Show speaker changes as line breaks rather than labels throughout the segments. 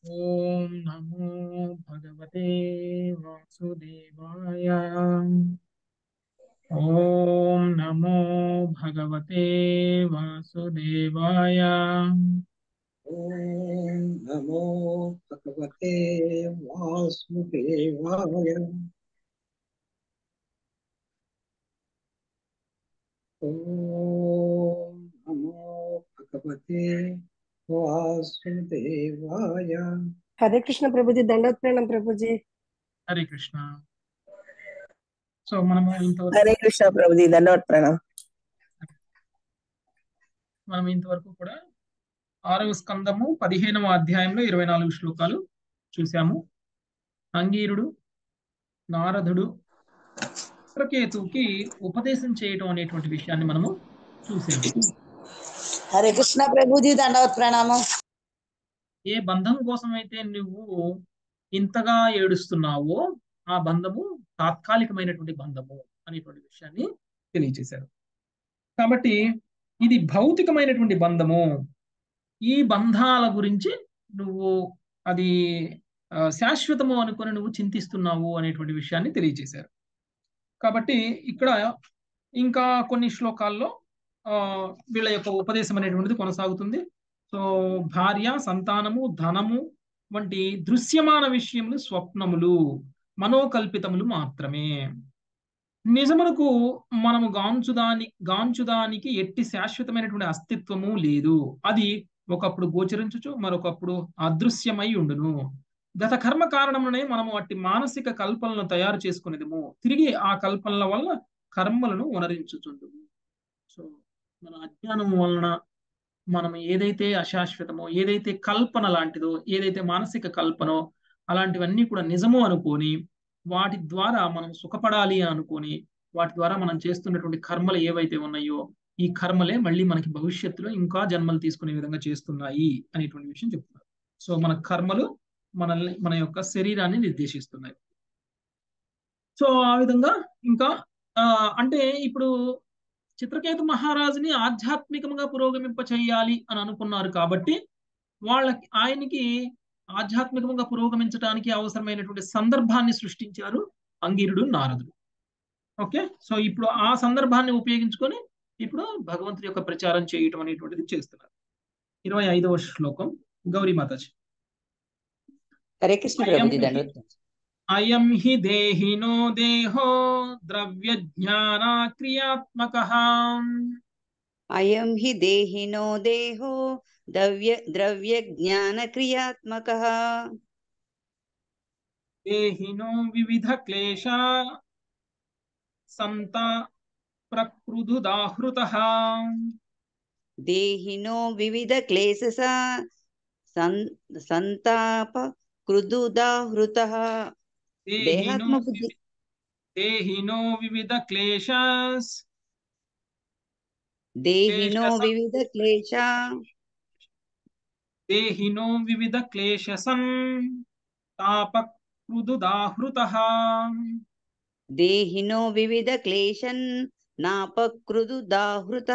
ఓం నమో భగవతే వాసుదేవాయ ఓం నమో భగవతే వాసుదేవాయ
ఓం నమో భగవతే వాసుదేవాయ ఓం నమో భగవతే వాసుదేవాయ
హరే కృష్ణ ప్రభుజీ దండోత్ ప్రణం ప్రభుజీ
హరే కృష్ణ సో మనము ఇంతవరకు
హరే కృష్ణ ప్రభుజీ దండవత్ ప్రణామ్
మనం ఇంతవరకు కూడా ఆరవ స్కందము పదిహేనవ అధ్యాయంలో ఇరవై నాలుగు శ్లోకాలు చూశాము అంగీరుడు నారదుడు చిత్రకేతువుకి ఉపదేశం చేయటం అనేటువంటి విషయాన్ని మనము చూసాము
హరే కృష్ణ ప్రభుజీ దండవత్ ప్రణామం
ఏ బంధం కోసం అయితే నువ్వు ఇంతగా ఏడుస్తున్నావో ఆ బంధము తాత్కాలికమైనటువంటి బంధము అనేటువంటి విషయాన్ని తెలియజేశారు కాబట్టి ఇది భౌతికమైనటువంటి బంధము ఈ బంధాల గురించి నువ్వు అది ఆ, శాశ్వతము అనుకొని నువ్వు చింతిస్తున్నావు అనేటువంటి విషయాన్ని తెలియజేశారు కాబట్టి ఇక్కడ ఇంకా కొన్ని శ్లోకాల్లో ఆ, వీళ్ళ యొక్క ఉపదేశం అనేటువంటిది కొనసాగుతుంది సో భార్య సంతానము ధనము వంటి దృశ్యమాన విషయములు స్వప్నములు మనోకల్పితములు మాత్రమే నిజమునకు మనము గాంచుదాని గాంచుదానికి ఎట్టి శాశ్వతమైనటువంటి అస్తిత్వము లేదు అది ఒకప్పుడు గోచరించుచు మరొకప్పుడు అదృశ్యమై ఉండును గత కర్మ కారణమునే మనము అట్టి మానసిక కల్పనలను తయారు చేసుకునేదము తిరిగి ఆ కల్పనల వల్ల కర్మలను ఉనరించుచుండుము సో మన అజ్ఞానం వలన మనం ఏదైతే అశాశ్వతమో ఏదైతే కల్పన లాంటిదో ఏదైతే మానసిక కల్పనో అలాంటివన్నీ కూడా నిజము అనుకొని వాటి ద్వారా మనం సుఖపడాలి అని అనుకొని వాటి ద్వారా మనం చేస్తున్నటువంటి కర్మలు ఏవైతే ఉన్నాయో ఈ కర్మలే మళ్ళీ మనకి భవిష్యత్తులో ఇంకా జన్మలు తీసుకునే విధంగా చేస్తున్నాయి అనేటువంటి విషయం చెప్తున్నారు సో మన కర్మలు మనల్ని మన యొక్క శరీరాన్ని నిర్దేశిస్తున్నాయి సో ఆ విధంగా ఇంకా ఆ, అంటే ఇప్పుడు చిత్రకేతు మహారాజుని ఆధ్యాత్మికంగా పురోగమింప చేయాలి అని అనుకున్నారు కాబట్టి వాళ్ళకి ఆయనకి ఆధ్యాత్మికంగా పురోగమించడానికి అవసరమైనటువంటి సందర్భాన్ని సృష్టించారు అంగిరుడు నారదుడు ఓకే సో ఇప్పుడు ఆ సందర్భాన్ని ఉపయోగించుకొని ఇప్పుడు భగవంతుడి యొక్క ప్రచారం చేయటం అనేటువంటిది చేస్తున్నారు ఇరవై ఐదవ శ్లోకం గౌరీ మాతాజీ
హరే కృష్ణ ప్రభుజీ దండవత్
అయం హి దేహినో దేహో ద్రవ్య జ్ఞాన క్రియాత్మక
అయం హి దేహినో దేహో ద్రవ్య ద్రవ్య జ్ఞాన క్రియాత్మక
దేహినో వివిధ క్లేశ సంత ప్రకృదుదాహృత
దేహినో వివిధ క్లేశస సన్- సంతాప కృదుదాహృత దేహాత్మ బుద్ధి
దేహినో వివిధ క్లేశ
దేహినో
క్లేశస-
వివిధ క్లేశ
దేహినో వివిధ క్లేశసం తాపకృదుదాహృత
దేహినో వివిధ క్లేశన్ నాపకృదుదాహృత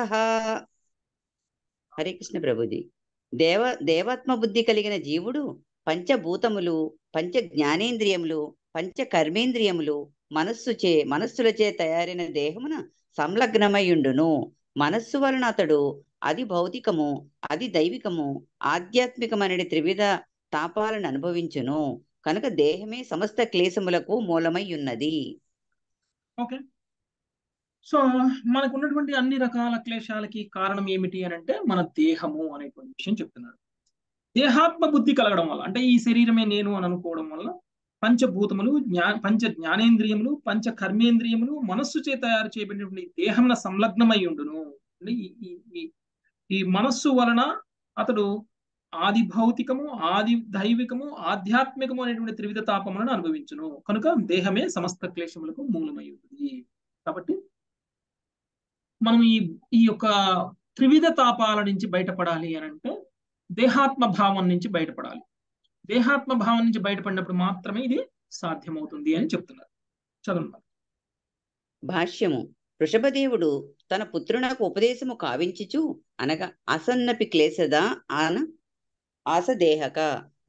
హరే కృష్ణ ప్రభుజీ దేవ దేవాత్మ బుద్ధి కలిగిన జీవుడు పంచభూతములు పంచ జ్ఞానేంద్రియములు పంచ కర్మేంద్రియములు మనస్సుచే మనస్సులచే తయారైన దేహమున సంలగ్నమయ్యుండును మనస్సు వలన అతడు అది భౌతికము అది దైవికము ఆధ్యాత్మికమనే త్రివిధ తాపాలను అనుభవించును కనుక దేహమే సమస్త క్లేశములకు మూలమై ఉన్నది
ఓకే సో మనకు ఉన్నటువంటి అన్ని రకాల క్లేశాలకి కారణం ఏమిటి అని అంటే మన దేహము అనేటువంటి విషయం చెప్తున్నారు దేహాత్మ బుద్ధి కలగడం వల్ల అంటే ఈ శరీరమే నేను అని అనుకోవడం వల్ల పంచభూతములు జ్ఞా పంచ జ్ఞానేంద్రియములు పంచ కర్మేంద్రియములు మనస్సు చే తయారు చేయబడినటువంటి దేహమున సంలగ్నమై ఉండును అంటే ఈ ఈ- ఈ ఈ మనస్సు వలన అతడు ఆది భౌతికము ఆది దైవికము ఆధ్యాత్మికము అనేటువంటి త్రివిధ తాపములను అనుభవించును కనుక దేహమే సమస్త క్లేశములకు మూలమై ఉంటుంది కాబట్టి మనం ఈ ఈ యొక్క త్రివిధ తాపాల నుంచి బయటపడాలి అని అంటే దేహాత్మ భావం నుంచి బయటపడాలి దేహాత్మ భావం నుంచి బయటపడినప్పుడు మాత్రమే ఇది సాధ్యమవుతుంది అని చెప్తున్నారు చదవండి
భాష్యము వృషభదేవుడు తన పుత్రునకు ఉపదేశము కావించుచు అనగా అసన్నపి క్లేశద ఆన ఆసదేహక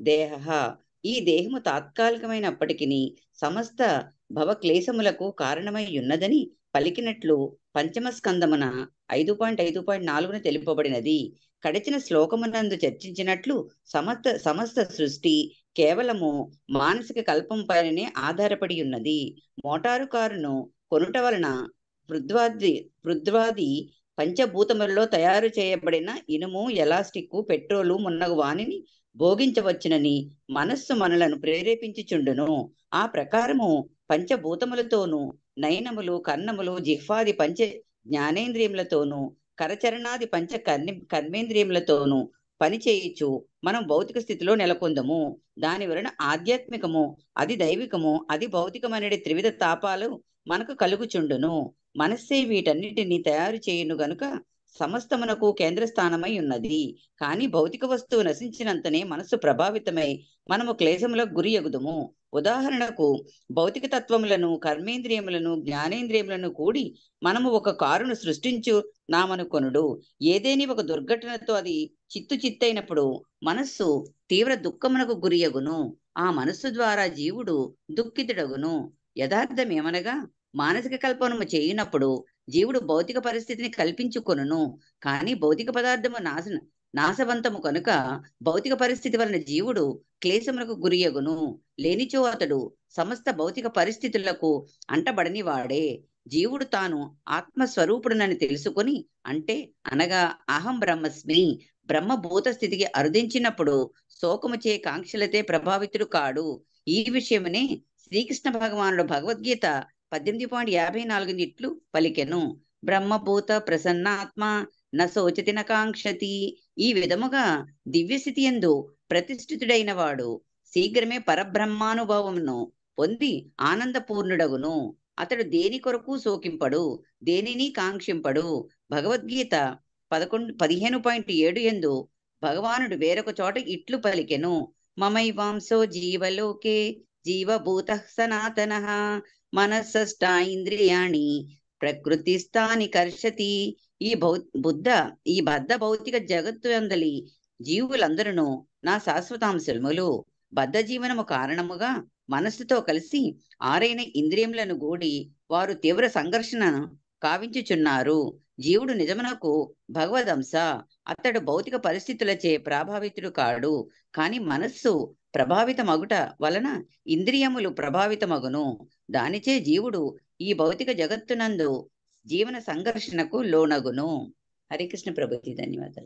దేహ ఈ దేహము తాత్కాలికమైనప్పటికీ సమస్త భవక్లేశములకు కారణమై ఉన్నదని పలికినట్లు పంచమ స్కందమున ఐదు పాయింట్ ఐదు పాయింట్ నాలుగున తెలుపబడినది కడచిన శ్లోకమునందు చర్చించినట్లు సమస్త సమస్త సృష్టి కేవలము మానసిక కల్పం పైననే ఆధారపడి ఉన్నది మోటారు కారును కొనుట వలన పృథ్వాది పృథ్వాది పంచభూతములలో తయారు చేయబడిన ఇనుము ఎలాస్టిక్ పెట్రోలు మున్నగు వానిని భోగించవచ్చునని మనస్సు మనలను ప్రేరేపించుచుండును ఆ ప్రకారము పంచభూతములతోనూ నయనములు కర్ణములు జిహ్వాది పంచ జ్ఞానేంద్రియములతోనూ కరచరణాది పంచ కర్ణి కర్మేంద్రియములతోనూ పని చేయించు మనం భౌతిక స్థితిలో నెలకొందము దాని వలన ఆధ్యాత్మికము అది దైవికము అది భౌతికమనే త్రివిధ తాపాలు మనకు కలుగుచుండును మనస్సే వీటన్నిటిని తయారు చేయును గనుక సమస్తమునకు కేంద్ర స్థానమై ఉన్నది కానీ భౌతిక వస్తువు నశించినంతనే మనస్సు ప్రభావితమై మనము క్లేశములకు గురి ఎగుదుము ఉదాహరణకు భౌతిక తత్వములను కర్మేంద్రియములను జ్ఞానేంద్రియములను కూడి మనము ఒక కారును సృష్టించు నామనుకొనుడు ఏదేని ఒక దుర్ఘటనతో అది చిత్తు చిత్తైనప్పుడు మనస్సు తీవ్ర దుఃఖమునకు గురియగును ఆ మనస్సు ద్వారా జీవుడు దుఃఖితుడగును యథార్థమేమనగా మానసిక కల్పనము చేయునప్పుడు జీవుడు భౌతిక పరిస్థితిని కల్పించుకొనును కానీ భౌతిక పదార్థము నాశ నాశవంతము కనుక భౌతిక పరిస్థితి వలన జీవుడు క్లేశములకు గురియగును లేనిచో అతడు సమస్త భౌతిక పరిస్థితులకు అంటబడని వాడే జీవుడు తాను ఆత్మస్వరూపుడునని తెలుసుకొని అంటే అనగా అహం బ్రహ్మస్మి బ్రహ్మభూత స్థితికి అరుదించినప్పుడు శోకముచే కాంక్షలతే ప్రభావితుడు కాడు ఈ విషయమనే శ్రీకృష్ణ భగవానుడు భగవద్గీత పద్దెనిమిది పాయింట్ యాభై నాలుగు ఇట్లు పలికెను బ్రహ్మభూత ప్రసన్నాత్మ న శోచతి న కాంక్షతి ఈ విధముగా దివ్యస్థితి ఎందు ప్రతిష్ఠితుడైన వాడు శీఘ్రమే పరబ్రహ్మానుభవమును పొంది ఆనందపూర్ణుడగును అతడు దేని కొరకు శోకింపడు దేనిని కాంక్షింపడు భగవద్గీత పదకొండు పదిహేను పాయింట్ ఏడు ఎందు భగవానుడు వేరొక చోట ఇట్లు పలికెను మమైవాంసో జీవలోకే జీవభూత సనాతన మనస్సష్టా ఇంద్రియాణి ప్రకృతిస్థాని కర్షతి ఈ భౌ బుద్ధ ఈ బద్ధ భౌతిక జగత్తు అందలి జీవులందరూ నా శాశ్వతాంశములు బద్ధ జీవనము కారణముగా మనస్సుతో కలిసి ఆరైన ఇంద్రియములను గూడి వారు తీవ్ర సంఘర్షణను కావించుచున్నారు జీవుడు నిజమునకు భగవదంశ అతడు భౌతిక పరిస్థితులచే ప్రభావితుడు కాడు కాని మనస్సు ప్రభావితమగుట వలన ఇంద్రియములు ప్రభావితమగును దానిచే జీవుడు ఈ భౌతిక జగత్తునందు జీవన సంఘర్షణకు లోనగును హరికృష్ణ ప్రభుజీ ధన్యవాదాలు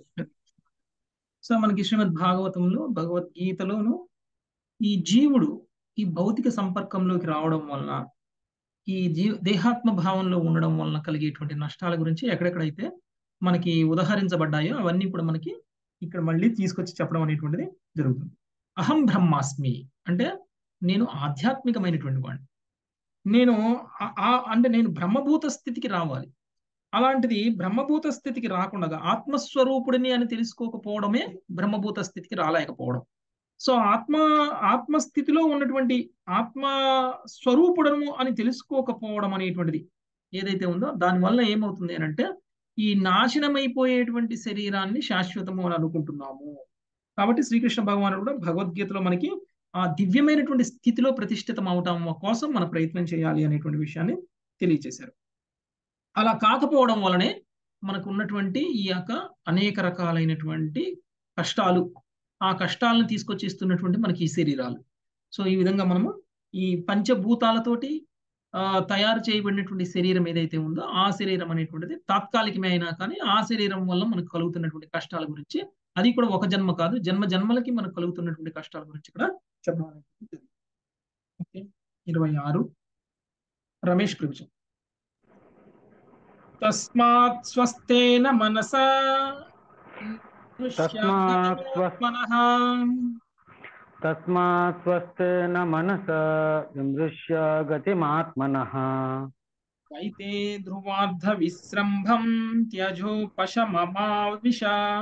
సో మనకి శ్రీమద్ భాగవతంలో భగవద్గీతలోను ఈ జీవుడు ఈ భౌతిక సంపర్కంలోకి రావడం వలన ఈ జీ దేహాత్మ భావంలో ఉండడం వలన కలిగేటువంటి నష్టాల గురించి ఎక్కడెక్కడైతే మనకి ఉదహరించబడ్డాయో అవన్నీ కూడా మనకి ఇక్కడ మళ్ళీ తీసుకొచ్చి చెప్పడం అనేటువంటిది జరుగుతుంది అహం బ్రహ్మాస్మి అంటే నేను ఆధ్యాత్మికమైనటువంటి వాడిని నేను ఆ- ఆ- అంటే నేను బ్రహ్మభూత స్థితికి రావాలి అలాంటిది బ్రహ్మభూత స్థితికి రాకుండా ఆత్మస్వరూపుడిని అని తెలుసుకోకపోవడమే బ్రహ్మభూత స్థితికి రాలేకపోవడం సో ఆత్మ ఆత్మస్థితిలో ఉన్నటువంటి ఆత్మ స్వరూపుడము అని తెలుసుకోకపోవడం అనేటువంటిది ఏదైతే ఉందో దానివల్ల ఏమవుతుంది అని అంటే ఈ నాశనమైపోయేటువంటి శరీరాన్ని శాశ్వతము అని అనుకుంటున్నాము కాబట్టి శ్రీకృష్ణ భగవానుడు కూడా భగవద్గీతలో మనకి ఆ దివ్యమైనటువంటి స్థితిలో ప్రతిష్ఠితం అవటం కోసం మన ప్రయత్నం చేయాలి అనేటువంటి విషయాన్ని తెలియజేశారు అలా కాకపోవడం వలనే మనకు ఉన్నటువంటి ఈ యొక్క అనేక రకాలైనటువంటి కష్టాలు ఆ కష్టాలను తీసుకొచ్చి ఇస్తున్నటువంటి మనకి ఈ శరీరాలు సో ఈ విధంగా మనము ఈ పంచభూతాలతోటి ఆ, తయారు చేయబడినటువంటి శరీరం ఏదైతే ఉందో ఆ శరీరం అనేటువంటిది తాత్కాలికమే అయినా కానీ ఆ శరీరం వల్ల మనకు కలుగుతున్నటువంటి కష్టాల గురించి అది కూడా ఒక జన్మ కాదు జన్మ జన్మలకి మనకు కలుగుతున్నటువంటి కష్టాల గురించి కూడా చెప్పడం అనేటువంటిది జరిగింది. ఓకే ఇరవై ఆరు రమేష్ ప్రభుజీ తస్మాత్ స్వస్థేన మనసా
తస్మాత్ స్వ-
మనః
తస్మాత్ స్వస్థేన మనస విమృశ్య గతిమాత్మనః
వైతే ధ్రువార్థ విశ్రంభం త్యజోపశమమావిష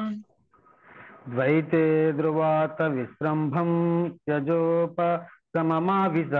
ద్వైతే ధ్రువాత విశ్రంభం త్యజోప సమమావిజ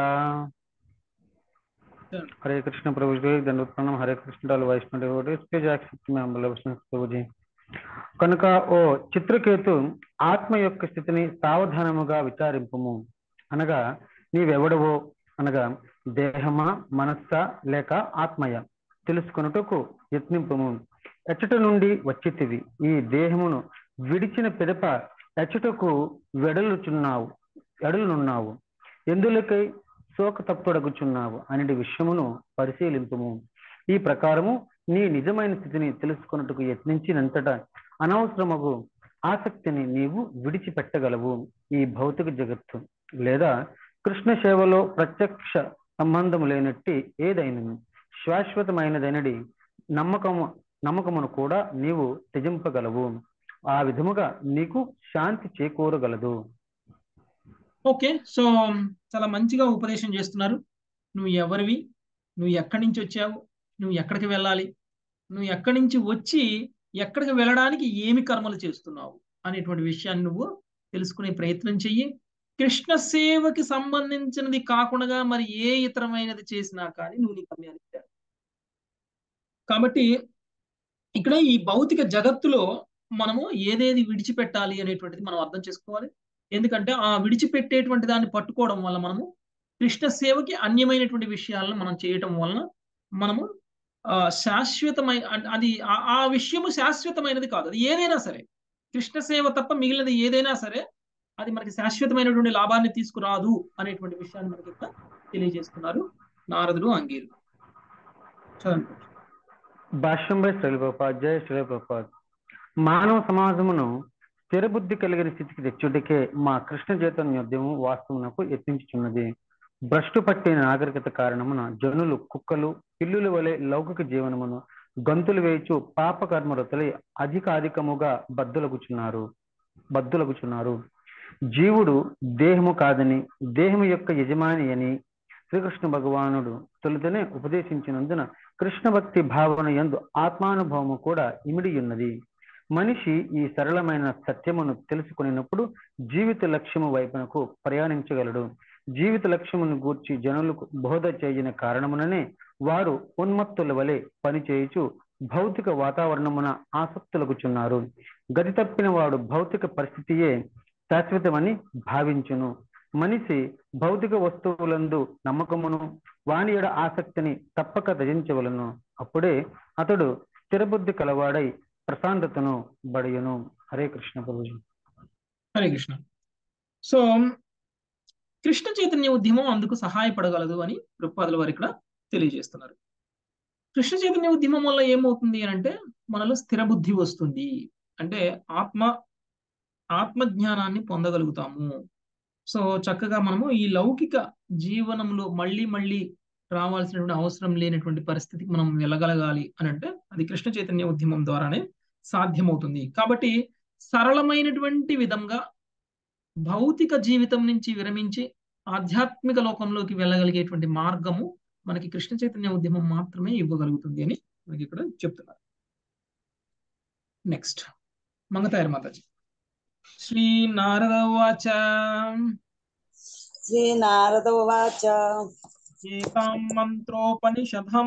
हरे कृष्ण प्रभु जी दंडोत प्रणाम हरे कृष्ण डाल Vaishnava devotees please accept my humble obeisance Prabhu ji కనుక ఓ చిత్రకేతు ఆత్మ యొక్క స్థితిని సావధానముగా విచారింపుము అనగా నీవెవడవో అనగా దేహమా మనస్సా లేక ఆత్మయ తెలుసుకొనుటకు యత్నింపుము ఎచ్చట నుండి వచ్చితివి ఈ దేహమును విడిచిన పిదప ఎచ్చటకు వెడలుచున్నావు ఎడలునున్నావు ఎందులకై శోక తప్పుడగుచున్నావు అనే విషయమును పరిశీలింపుము ఈ ప్రకారము నీ నిజమైన స్థితిని తెలుసుకొనుటకు యత్నించినంతట అనవసరమగు ఆసక్తిని నీవు విడిచిపెట్టగలవు ఈ భౌతిక జగత్తు లేదా కృష్ణ సేవలో ప్రత్యక్ష సంబంధము లేనట్టి ఏదైనను శాశ్వతమైనదైనది నమ్మకము నమ్మకమును కూడా నీవు త్యజింపగలవు ఆ విధముగా నీకు శాంతి చేకూరగలదు
ఓకే సో చాలా మంచిగా ఉపదేశం చేస్తున్నారు నువ్వు ఎవరివి నువ్వు ఎక్కడి నుంచి వచ్చావు నువ్వు ఎక్కడికి వెళ్ళాలి నువ్వు ఎక్కడి నుంచి వచ్చి ఎక్కడికి వెళ్ళడానికి ఏమి కర్మలు చేస్తున్నావు అనేటువంటి విషయాన్ని నువ్వు తెలుసుకునే ప్రయత్నం చెయ్యి కృష్ణ సేవకి సంబంధించినది కాకుండా మరి ఏ ఇతరమైనది చేసినా కానీ నువ్వు నీ గమ్యానికి చేరావు. కాబట్టి ఇక్కడ ఈ భౌతిక జగత్తులో మనము ఏదేది విడిచిపెట్టాలి అనేటువంటిది మనం అర్థం చేసుకోవాలి ఎందుకంటే ఆ విడిచిపెట్టేటువంటి దాన్ని పట్టుకోవడం వల్ల మనము కృష్ణ సేవకి అన్యమైనటువంటి విషయాలను మనం చేయటం వలన మనము ఆ శాశ్వతమైన అ- అది ఆ- ఆ విషయము శాశ్వతమైనది కాదు అది ఏదైనా సరే కృష్ణ సేవ తప్ప మిగిలినది ఏదైనా సరే అది మనకి శాశ్వతమైనటువంటి లాభాన్ని తీసుకురాదు అనేటువంటి విషయాన్ని మనకి ఇక్కడ తెలియజేస్తున్నారు నారదుడు అంగీరు చదవండి
భాష్యం బై శ్రీలప్రపాద్ జయ శ్రీలప్రపాద్ మానవ సమాజమును స్థిర బుద్ధి కలిగిన స్థితికి తెచ్చుటకే మా కృష్ణ చైతన్యోద్యమం వాస్తవమునకు యత్నించుచున్నది భ్రష్టు పట్టిన నాగరికత కారణమున జనులు కుక్కలు పిల్లుల వలె లౌకిక జీవనమును గంతులు వేయచు పాపకర్మరతులై అధిక అధికముగా బద్దులగుచున్నారు బద్దులగుచున్నారు జీవుడు దేహము కాదని దేహము యొక్క యజమాని అని శ్రీకృష్ణ భగవానుడు తొలుతనే ఉపదేశించినందున కృష్ణ భక్తి భావన యందు ఆత్మానుభవము కూడా ఇమిడి ఉన్నది మనిషి ఈ సరళమైన సత్యమును తెలుసుకునేటప్పుడు జీవిత లక్ష్యము వైపునకు ప్రయాణించగలడు జీవిత లక్ష్యమును గూర్చి జనులకు బోధ చేయని కారణముననే వారు ఉన్మత్తుల వలె పనిచేయుచు భౌతిక వాతావరణమున ఆసక్తులకుచున్నారు గతి తప్పిన వాడు భౌతిక పరిస్థితియే శాశ్వతమని భావించును మనిషి భౌతిక వస్తువులందు నమ్మకమును వాని ఎడ ఆసక్తిని తప్పక త్యజించవలను అప్పుడే అతడు స్థిరబుద్ధి కలవాడై ప్రశాంతతను బడియును హరే కృష్ణ ప్రభుజీ
హరే కృష్ణ సో కృష్ణ చైతన్య ఉద్యమం అందుకు సహాయపడగలదు అని ప్రభుపాదుల వారు ఇక్కడ తెలియజేస్తున్నారు కృష్ణ చైతన్య ఉద్యమం వల్ల ఏమవుతుంది అని అంటే మనలో స్థిర బుద్ధి వస్తుంది అంటే ఆత్మ ఆత్మ జ్ఞానాన్ని పొందగలుగుతాము సో చక్కగా మనము ఈ లౌకిక జీవనంలో మళ్ళీ మళ్ళీ రావాల్సినటువంటి అవసరం లేనటువంటి పరిస్థితికి మనం వెళ్ళగలగాలి అని అంటే అది కృష్ణ చైతన్య ఉద్యమం ద్వారానే సాధ్యమవుతుంది కాబట్టి సరళమైనటువంటి విధంగా భౌతిక జీవితం నుంచి విరమించి ఆధ్యాత్మిక లోకంలోకి వెళ్ళగలిగేటువంటి మార్గము మనకి కృష్ణ చైతన్య ఉద్యమం మాత్రమే ఇవ్వగలుగుతుంది అని మనకి ఇక్కడ చెప్తున్నారు నెక్స్ట్ మంగతాయర్ మాతాజీ శ్రీ నారద వాచ
శ్రీ నారద ఉవాచ
ఏతాం మంత్రోపనిషదం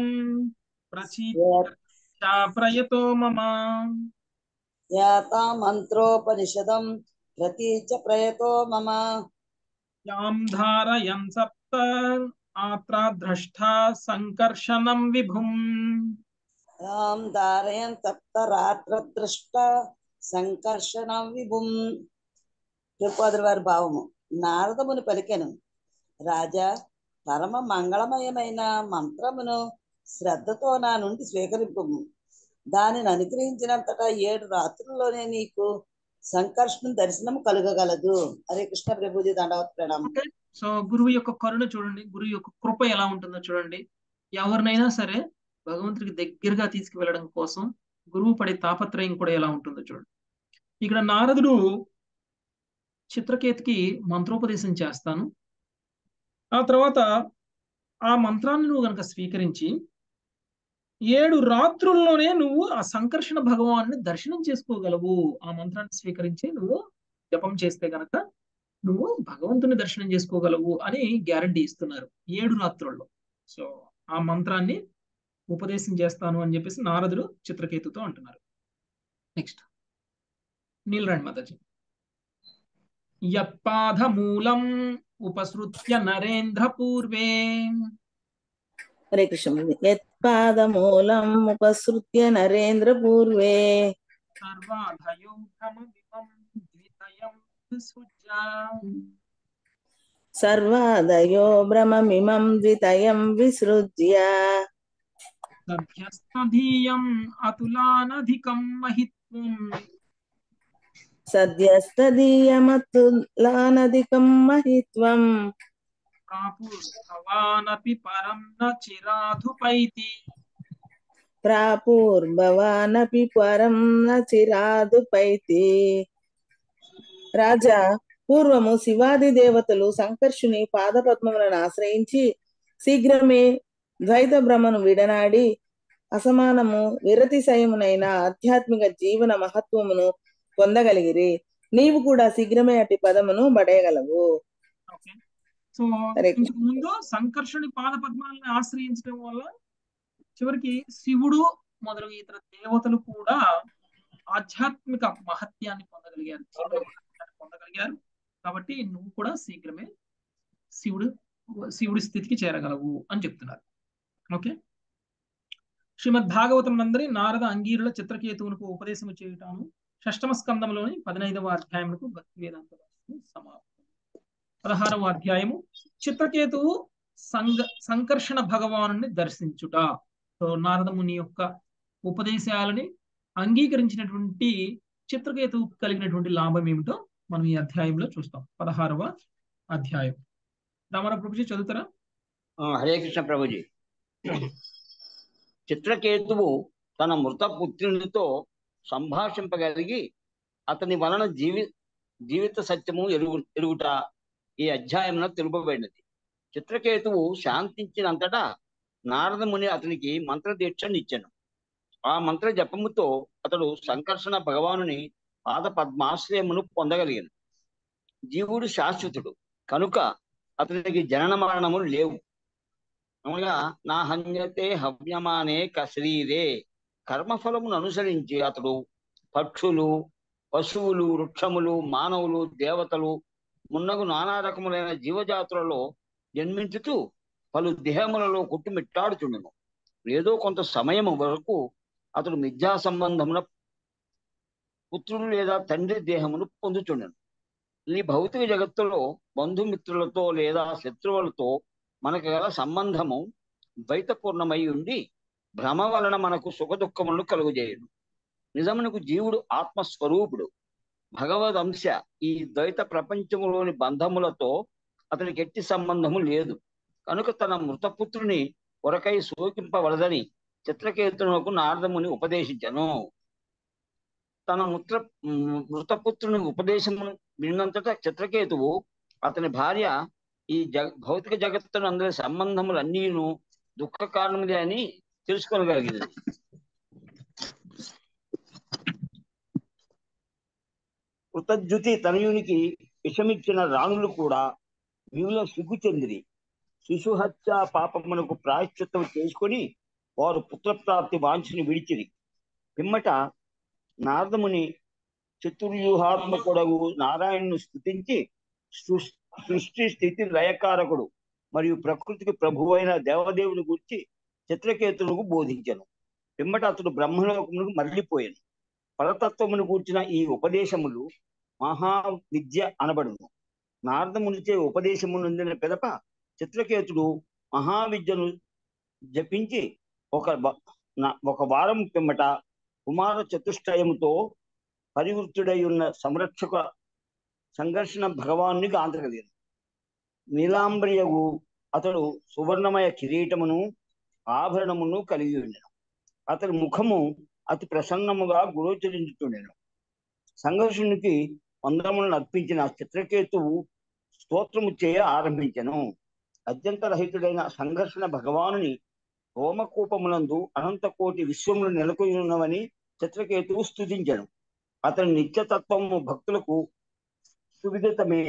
ప్రచీత ప్రయతో మమ
యాతా మంత్రోపనిషదం ప్రతీచ ప్రయతో మమ
యాం ధారయన్ సప్త ఆత్ర ద్రష్ట సంకర్షణం విభుం
తాం ధారయన్ సప్తరాత్ర దృష్ట సంకర్షణం విభుం తిరుపతి వారి భావము నారదముని పలికెను రాజా పరమ మంగళమయమైన మంత్రమును శ్రద్ధతో నా నుండి స్వీకరింపము దానిని అనుగ్రహించినంతటా ఏడు రాత్రుల్లోనే నీకు సంకర్షణ దర్శనం కలుగగలదు హరే కృష్ణ ప్రభుజీ దండవత్ ప్రణామం
ఓకే సో గురువు యొక్క కరుణ చూడండి గురువు యొక్క కృప ఎలా ఉంటుందో చూడండి ఎవరినైనా సరే భగవంతుడికి దగ్గరగా తీసుకువెళ్ళడం కోసం గురువు పడే తాపత్రయం కూడా ఎలా ఉంటుందో చూడండి ఇక్కడ నారదుడు చిత్రకేతుకి మంత్రోపదేశం చేస్తాను ఆ తర్వాత ఆ మంత్రాన్ని నువ్వు గనక స్వీకరించి ఏడు రాత్రుల్లోనే నువ్వు ఆ సంకర్షణ భగవాన్ని దర్శనం చేసుకోగలవు ఆ మంత్రాన్ని స్వీకరించి నువ్వు జపం చేస్తే గనక నువ్వు భగవంతుని దర్శనం చేసుకోగలవు అని గ్యారంటీ ఇస్తున్నారు ఏడు రాత్రుల్లో సో ఆ మంత్రాన్ని ఉపదేశం చేస్తాను అని చెప్పేసి నారదుడు చిత్రకేతుతో అంటున్నారు నెక్స్ట్ నీలరాణి మాతాజీ యత్పాదమూలం ఉపసృత్య నరేంద్ర పూర్వే
హరే కృష్ణ యత్పాదమూలం ఉపసృత్య నరేంద్ర పూర్వే
సర్వాధయో భ్రమమిమం ద్వితయం విసృజ్య
సర్వాదయో భ్రమమిమం ద్వితయం విసృజ్య
సభ్యస్తధీయం అతులానధికం మహిత్వం
సద్యస్తదీయమతులానధికం మహిత్వం
ప్రాపుర్భవానపి పరం న చిరాధుపైతి
ప్రాపూర్భవానపి పరం న చిరాదుపైతి రాజా పూర్వము శివాది దేవతలు సంకర్షుని పాదపద్మములను ఆశ్రయించి శీఘ్రమే ద్వైత భ్రమను విడనాడి అసమానము విరతిశయమునైన ఆధ్యాత్మిక జీవన మహత్వమును పొందగలిగిరి నీవు కూడా శీఘ్రమే అట్టి పదమును పడేయగలవు
ఓకే సో
హరే కృష్ణ.
ఇంతకు ముందు సంకర్షణి పాద పద్మాలను ఆశ్రయించడం వల్ల చివరికి శివుడు మొదలగు ఇతర దేవతలు కూడా ఆధ్యాత్మిక మహత్యాన్ని పొందగలిగారు జీవన మహత్యాన్ని పొందగలిగారు కాబట్టి నువ్వు కూడా శీఘ్రమే శివుడు శివుడి స్థితికి చేరగలవు అని చెప్తున్నారు ఓకే శ్రీమద్ భాగవతం నందరి నారద అంగీరుల చిత్రకేతువునకు ఉపదేశము చేయుటాను షష్టమ స్కందంలోని పదినైదవ అధ్యాయములకు భక్తి వేదాంత భాష్యము సమాప్తం పదహారవ అధ్యాయము చిత్రకేతువు సంగ సంకర్షణ భగవాను దర్శించుట సో నారద ముని యొక్క ఉపదేశాలని అంగీకరించినటువంటి చిత్రకేతువు కలిగినటువంటి లాభం ఏమిటో మనం ఈ అధ్యాయంలో చూస్తాం పదహారవ అధ్యాయం రామారా ప్రభుజీ చదువుతారా
ఆ, హరే కృష్ణ ప్రభుజీ చిత్రకేతువు తన మృత పుత్రునితో సంభాషింపగలిగి అతని వలన జీవి జీవిత సత్యము ఎరుగు ఎరుగుట ఈ అధ్యాయంలో తెలుపబడినది చిత్రకేతువు శాంతించినంతటా నారద ముని అతనికి మంత్రదీక్షనిచ్చెను ఆ మంత్ర జపముతో అతడు సంకర్షణ భగవానుని పాద పద్మాశ్రయమును పొందగలిగాను జీవుడు శాశ్వతుడు కనుక అతనికి జనన మరణములు లేవు అనగా నా హన్యతే హవ్యమానే కశరీరే కర్మఫలమును అనుసరించి అతడు పక్షులు పశువులు వృక్షములు మానవులు దేవతలు మున్నగు నానా రకములైన జీవజాతులలో జన్మించుతూ పలు దేహములలో కొట్టుమిట్టాడుచుండును ఏదో కొంత సమయం వరకు అతడు మిథ్యా సంబంధమున పుత్రుడు లేదా తండ్రి దేహమును పొందుచుండెను ఈ భౌతిక జగత్తులో బంధుమిత్రులతో లేదా శత్రువులతో మనకు గల సంబంధము ద్వైతపూర్ణమై ఉండి భ్రమ వలన మనకు సుఖ దుఃఖములను కలుగజేయుడు నిజమునకు జీవుడు ఆత్మస్వరూపుడు భగవద్ అంశ ఈ ద్వైత ప్రపంచములోని బంధములతో అతనికి ఎట్టి సంబంధము లేదు కనుక తన మృతపుత్రుని కొరకై శోకింపవలదని చిత్రకేతునకు నారదముని ఉపదేశించను తన మృత మృతపుత్రుని ఉపదేశమును విన్నంతటా చిత్రకేతువు అతని భార్య ఈ జగ భౌతిక జగత్తును అందరి సంబంధములన్నీను దుఃఖ కారణములే అని తెలుసుకోగలిగినది కృతజ్యుతి తనయునికి విషమిచ్చిన రాణులు కూడా వివుల సిగ్గు చెందిరి శిశుహత్య పాపమునకు ప్రాయశ్చిత్తం చేసుకొని వారు పుత్రప్రాప్తి వాంఛని విడిచిరి పిమ్మట నారదముని చతుర్వ్యూహాత్మకుడగు నారాయణను స్థుతించి సృష్- సృష్టి స్థితి లయకారకుడు మరియు ప్రకృతికి ప్రభువైన దేవదేవుని గురించి చిత్రకేతులకు బోధించను పిమ్మట అతడు బ్రహ్మలోకమునకు మరలిపోయాను పరతత్వమును కూర్చిన ఈ ఉపదేశములు మహా విద్య అనబడును నారదమునిచే ఉపదేశము నొందిన పిదప చిత్రకేతుడు మహావిద్యను జపించి ఒక బ- నా- ఒక వారం పిమ్మట కుమార చతుష్టయముతో పరివృత్తుడై ఉన్న సంరక్షక సంఘర్షణ భగవాన్ని గాంతగలిగాను నీలాంబరియగు అతడు సువర్ణమయ కిరీటమును ఆభరణమును కలిగి ఉండెను అతని ముఖము అతి ప్రసన్నముగా గోచరించుతుండెను సంఘర్షునికి వందములను అర్పించిన చిత్రకేతువు స్తోత్రము చేయ ఆరంభించెను అత్యంత రహితుడైన సంఘర్షణ భగవానుని రోమకూపమునందు అనంత కోటి విశ్వములు నెలకొని ఉన్నవని చిత్రకేతువు స్తుతించను అతని నిత్యతత్వము భక్తులకు సువిదితమే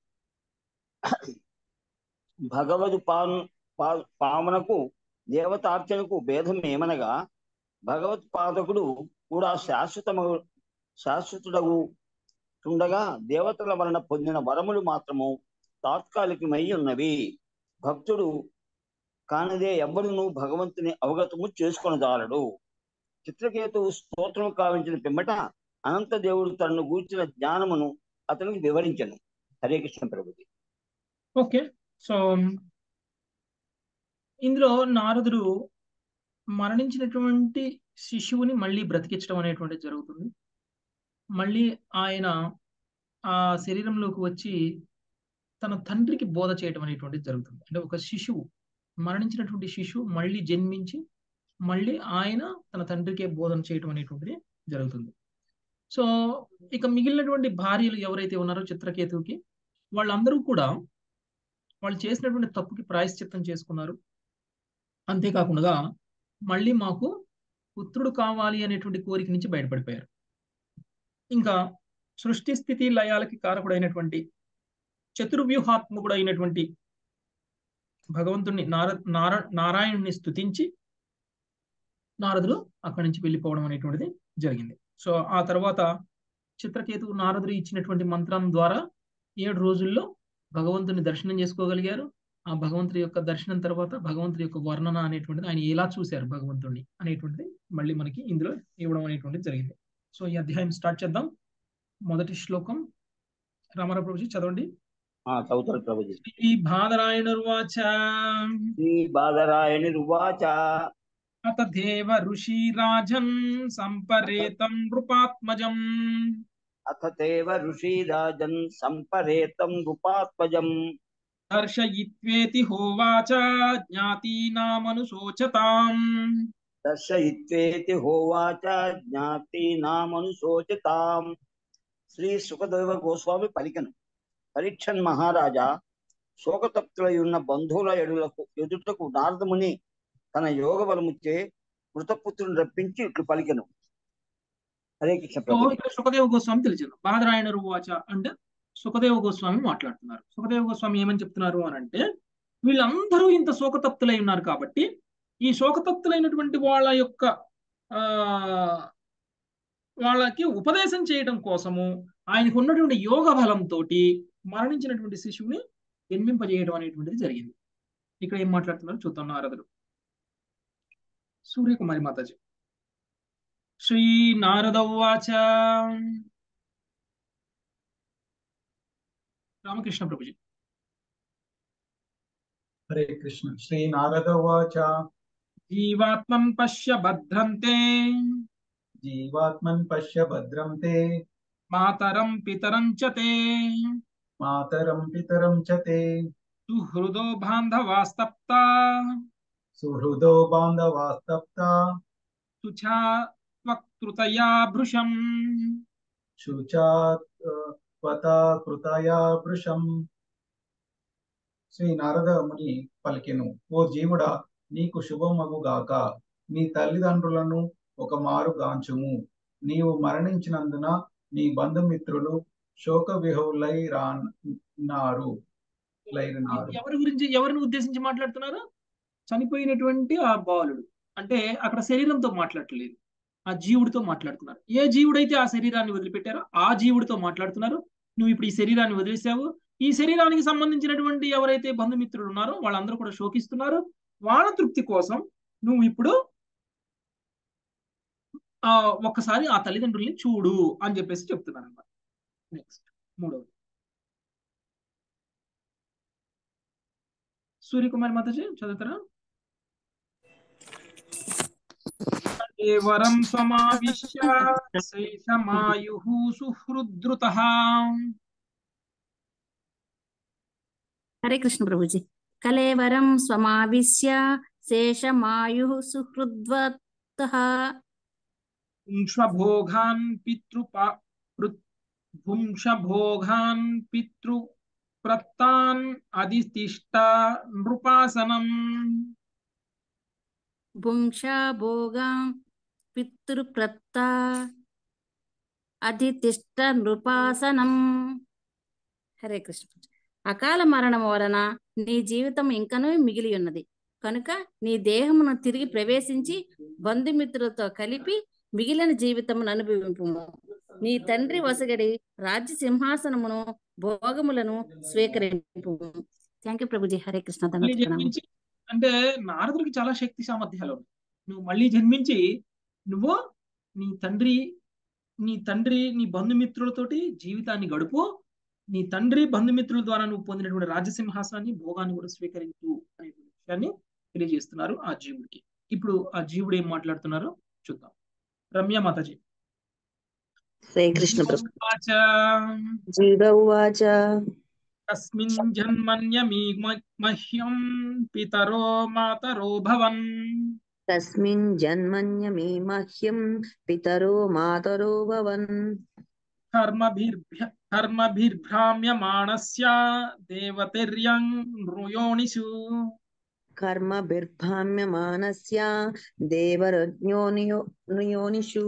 భగవదు పాను పా- పావనకు దేవతార్చనకు భేదం ఏమనగా భగవత్ పాదకుడు కూడా శాశ్వతము శాశ్వతుడగు తుండగా దేవతల వలన పొందిన వరములు మాత్రము తాత్కాలికమై ఉన్నవి భక్తుడు కానిదే ఎవ్వరును భగవంతుని అవగతము చేసుకొనజాలడు చిత్రకేతువు స్తోత్రము కావించిన పిమ్మట అనంత దేవుడు తనను గూర్చిన జ్ఞానమును అతనికి వివరించను హరే కృష్ణ ప్రభుజీ
ఓకే సో ఇందులో నారదుడు మరణించినటువంటి శిశువుని మళ్ళీ బ్రతికించడం అనేటువంటిది జరుగుతుంది మళ్ళీ ఆయన ఆ శరీరంలోకి వచ్చి తన తండ్రికి బోధ చేయడం అనేటువంటిది జరుగుతుంది అంటే ఒక శిశువు మరణించినటువంటి శిశువు మళ్ళీ జన్మించి మళ్ళీ ఆయన తన తండ్రికే బోధన చేయడం అనేటువంటిది జరుగుతుంది సో ఇక మిగిలినటువంటి భార్యలు ఎవరైతే ఉన్నారో చిత్రకేతువుకి వాళ్ళందరూ కూడా వాళ్ళు చేసినటువంటి తప్పుకి ప్రాయశ్చిత్తం చేసుకున్నారు అంతేకాకుండా మళ్ళీ మాకు పుత్రుడు కావాలి అనేటువంటి కోరిక నుంచి బయటపడిపోయారు ఇంకా సృష్టి స్థితి లయాలకి కారకుడైనటువంటి చతుర్వ్యూహాత్మకుడు అయినటువంటి భగవంతుణ్ణి నార నార నారాయణుని స్తుతించి నారదుడు అక్కడి నుంచి వెళ్ళిపోవడం అనేటువంటిది జరిగింది సో ఆ తర్వాత చిత్రకేతువు నారదుడు ఇచ్చినటువంటి మంత్రం ద్వారా ఏడు రోజుల్లో భగవంతుని దర్శనం చేసుకోగలిగారు ఆ భగవంతుడి యొక్క దర్శనం తర్వాత భగవంతుడి యొక్క వర్ణన అనేటువంటిది ఆయన ఎలా చూశారు భగవంతుడిని అనేటువంటిది మళ్ళీ మనకి ఇందులో ఇవ్వడం అనేటువంటిది జరిగింది సో ఈ అధ్యాయం స్టార్ట్ చేద్దాం మొదటి శ్లోకం రామారావు ప్రభుజీ చదవండి
ఆ చదువుతారు ప్రభుజీ
శ్రీ బాదరాయణుర్వాచ
శ్రీ బాదరాయణి రువాచ
అత దేవ ఋషి రాజన్ సంపరేతం నృపాత్మజం
అథ తేవ ఋషిరాజన్ సంపరేతం నృపాత్మజం
దర్శయిత్వేతి హోవాచ జ్ఞాతీనామనుశోచతాం
దర్శయిత్వేతి హోవాచ జ్ఞాతీనామనుశోచితాం శ్రీ సుఖదేవ గోస్వామి పలికను పరీక్షన్ మహారాజా శోకతప్తులై ఉన్న బంధువుల ఎడులకు ఎదుటకు నారదముని తన యోగ బలముచ్చే మృతపుత్రుని రప్పించి ఇట్లు పలికెను హరే కృష్ణ
సో
ప్రభు
ఇక్కడ సుఖదేవ గోస్వామి తెలిసింది బాదరాయణ వాచ అంటే సుఖదేవ గోస్వామి మాట్లాడుతున్నారు సుఖదేవ గోస్వామి ఏమని చెప్తున్నారు అని అంటే వీళ్ళందరూ ఇంత శోకతప్తులై ఉన్నారు కాబట్టి ఈ శోకతప్తులైనటువంటి వాళ్ళ యొక్క ఆ వాళ్ళకి ఉపదేశం చేయడం కోసము ఆయనకు ఉన్నటువంటి యోగ బలంతో మరణించినటువంటి శిశువుని జన్మింపజేయడం అనేటువంటిది జరిగింది ఇక్కడ ఏం మాట్లాడుతున్నారు చూద్దాం నారదుడు సూర్యకుమారి మాతాజీ శ్రీ నారద ఉవాచ రామకృష్ణ ప్రభుజీ
హరే కృష్ణ శ్రీ నారద ఉవాచ
జీవాత్మం పశ్య భద్రంతే
జీవాత్మన్ పశ్య భద్రం తే
మాతరం పితరం చ తే
మాతరం పితరం చ తే
సుహృదో బాంధవాస్తప్త
సుహృదో బాంధవాస్తప్త
తుఛా త్వక్తృతయా భృశం
శుచాత్వత కృతయా భృశం శ్రీ నారద ముని పలికెను ఓ జీవుడా నీకు శుభమగుగాక నీ తల్లిదండ్రులను ఒక మారు గాంచుము నీవు మరణించినందున నీ బంధుమిత్రులు శోక విహులై రాన్నారు లైనారు
ఎవరి గురించి ఎవరిని ఉద్దేశించి మాట్లాడుతున్నారు చనిపోయినటువంటి ఆ బాలుడు అంటే అక్కడ శరీరంతో మాట్లాడట్లేదు ఆ జీవుడితో మాట్లాడుతున్నారు ఏ జీవుడైతే ఆ శరీరాన్ని వదిలిపెట్టారో ఆ జీవుడితో మాట్లాడుతున్నారు నువ్వు ఇప్పుడు ఈ శరీరాన్ని వదిలేసావు ఈ శరీరానికి సంబంధించినటువంటి ఎవరైతే బంధుమిత్రులు ఉన్నారో వాళ్ళందరూ కూడా శోకిస్తున్నారు వాళ్ళ తృప్తి కోసం నువ్వు ఇప్పుడు ఆ ఒక్కసారి ఆ తల్లిదండ్రుల్ని చూడు అని చెప్పేసి చెప్తున్నాను అనమాట నెక్స్ట్ మూడవది సూర్యకుమారి మాతాజీ చదువుతారా వరం సమావిశ్య శేషమాయు సుహృద్రుత
హరే కృష్ణ ప్రభుజీ కలేవరం స్వమావిశ్య శేషమాయు సుహృద్వత
పుంషభోగాన్ పితృపా పుంషభోగాన్ పితృ ప్రత్తాన్ అధితిష్ట నృపాసనం
భుంక్షా భోగా పితృప్రత్త అధితిష్ట నృపాసనం హరే కృష్ణ అకాల మరణం వలన నీ జీవితం ఇంకనూ మిగిలి ఉన్నది కనుక నీ దేహమును తిరిగి ప్రవేశించి బంధుమిత్రులతో కలిపి మిగిలిన జీవితమును అనుభవింపు నీ తండ్రి వసగడి రాజ్య సింహాసనమును భోగములను స్వీకరింపు థ్యాంక్ యూ ప్రభుజీ హరే కృష్ణ
మళ్ళీ
దండోత్ ప్రణామం
జన్మించి అంటే నారదుడికి చాలా శక్తి సామర్థ్యాలు ఉన్నాయి నువ్వు మళ్ళీ జన్మించి నువ్వు నీ తండ్రి నీ తండ్రి నీ బంధుమిత్రులతోటి జీవితాన్ని గడుపు నీ తండ్రి బంధుమిత్రుల ద్వారా నువ్వు పొందినటువంటి రాజసింహాసనాన్ని భోగాన్ని కూడా స్వీకరించు అనేటువంటి విషయాన్ని తెలియజేస్తున్నారు ఆ జీవుడికి ఇప్పుడు ఆ జీవుడు ఏం మాట్లాడుతున్నారో చూద్దాం రమ్య మాతాజీ
శ్రీకృష్ణ ప్రభు
ఉవాచ
జీవ ఉవాచ
తస్మిన్ జన్మన్యమీ మహ్యం పితరో మాతరో భవన్
తస్మిన్ జన్మన్యమి మహ్యం పితరో మాతరో భవన్
కర్మభిర్భ్య కర్మభిర్భ్రామ్యమాణస్య దేవతిర్యం నృయోనిషు
కర్మభిర్భామ్యమానస్య దేవరజ్ఞోనియో యోనిషు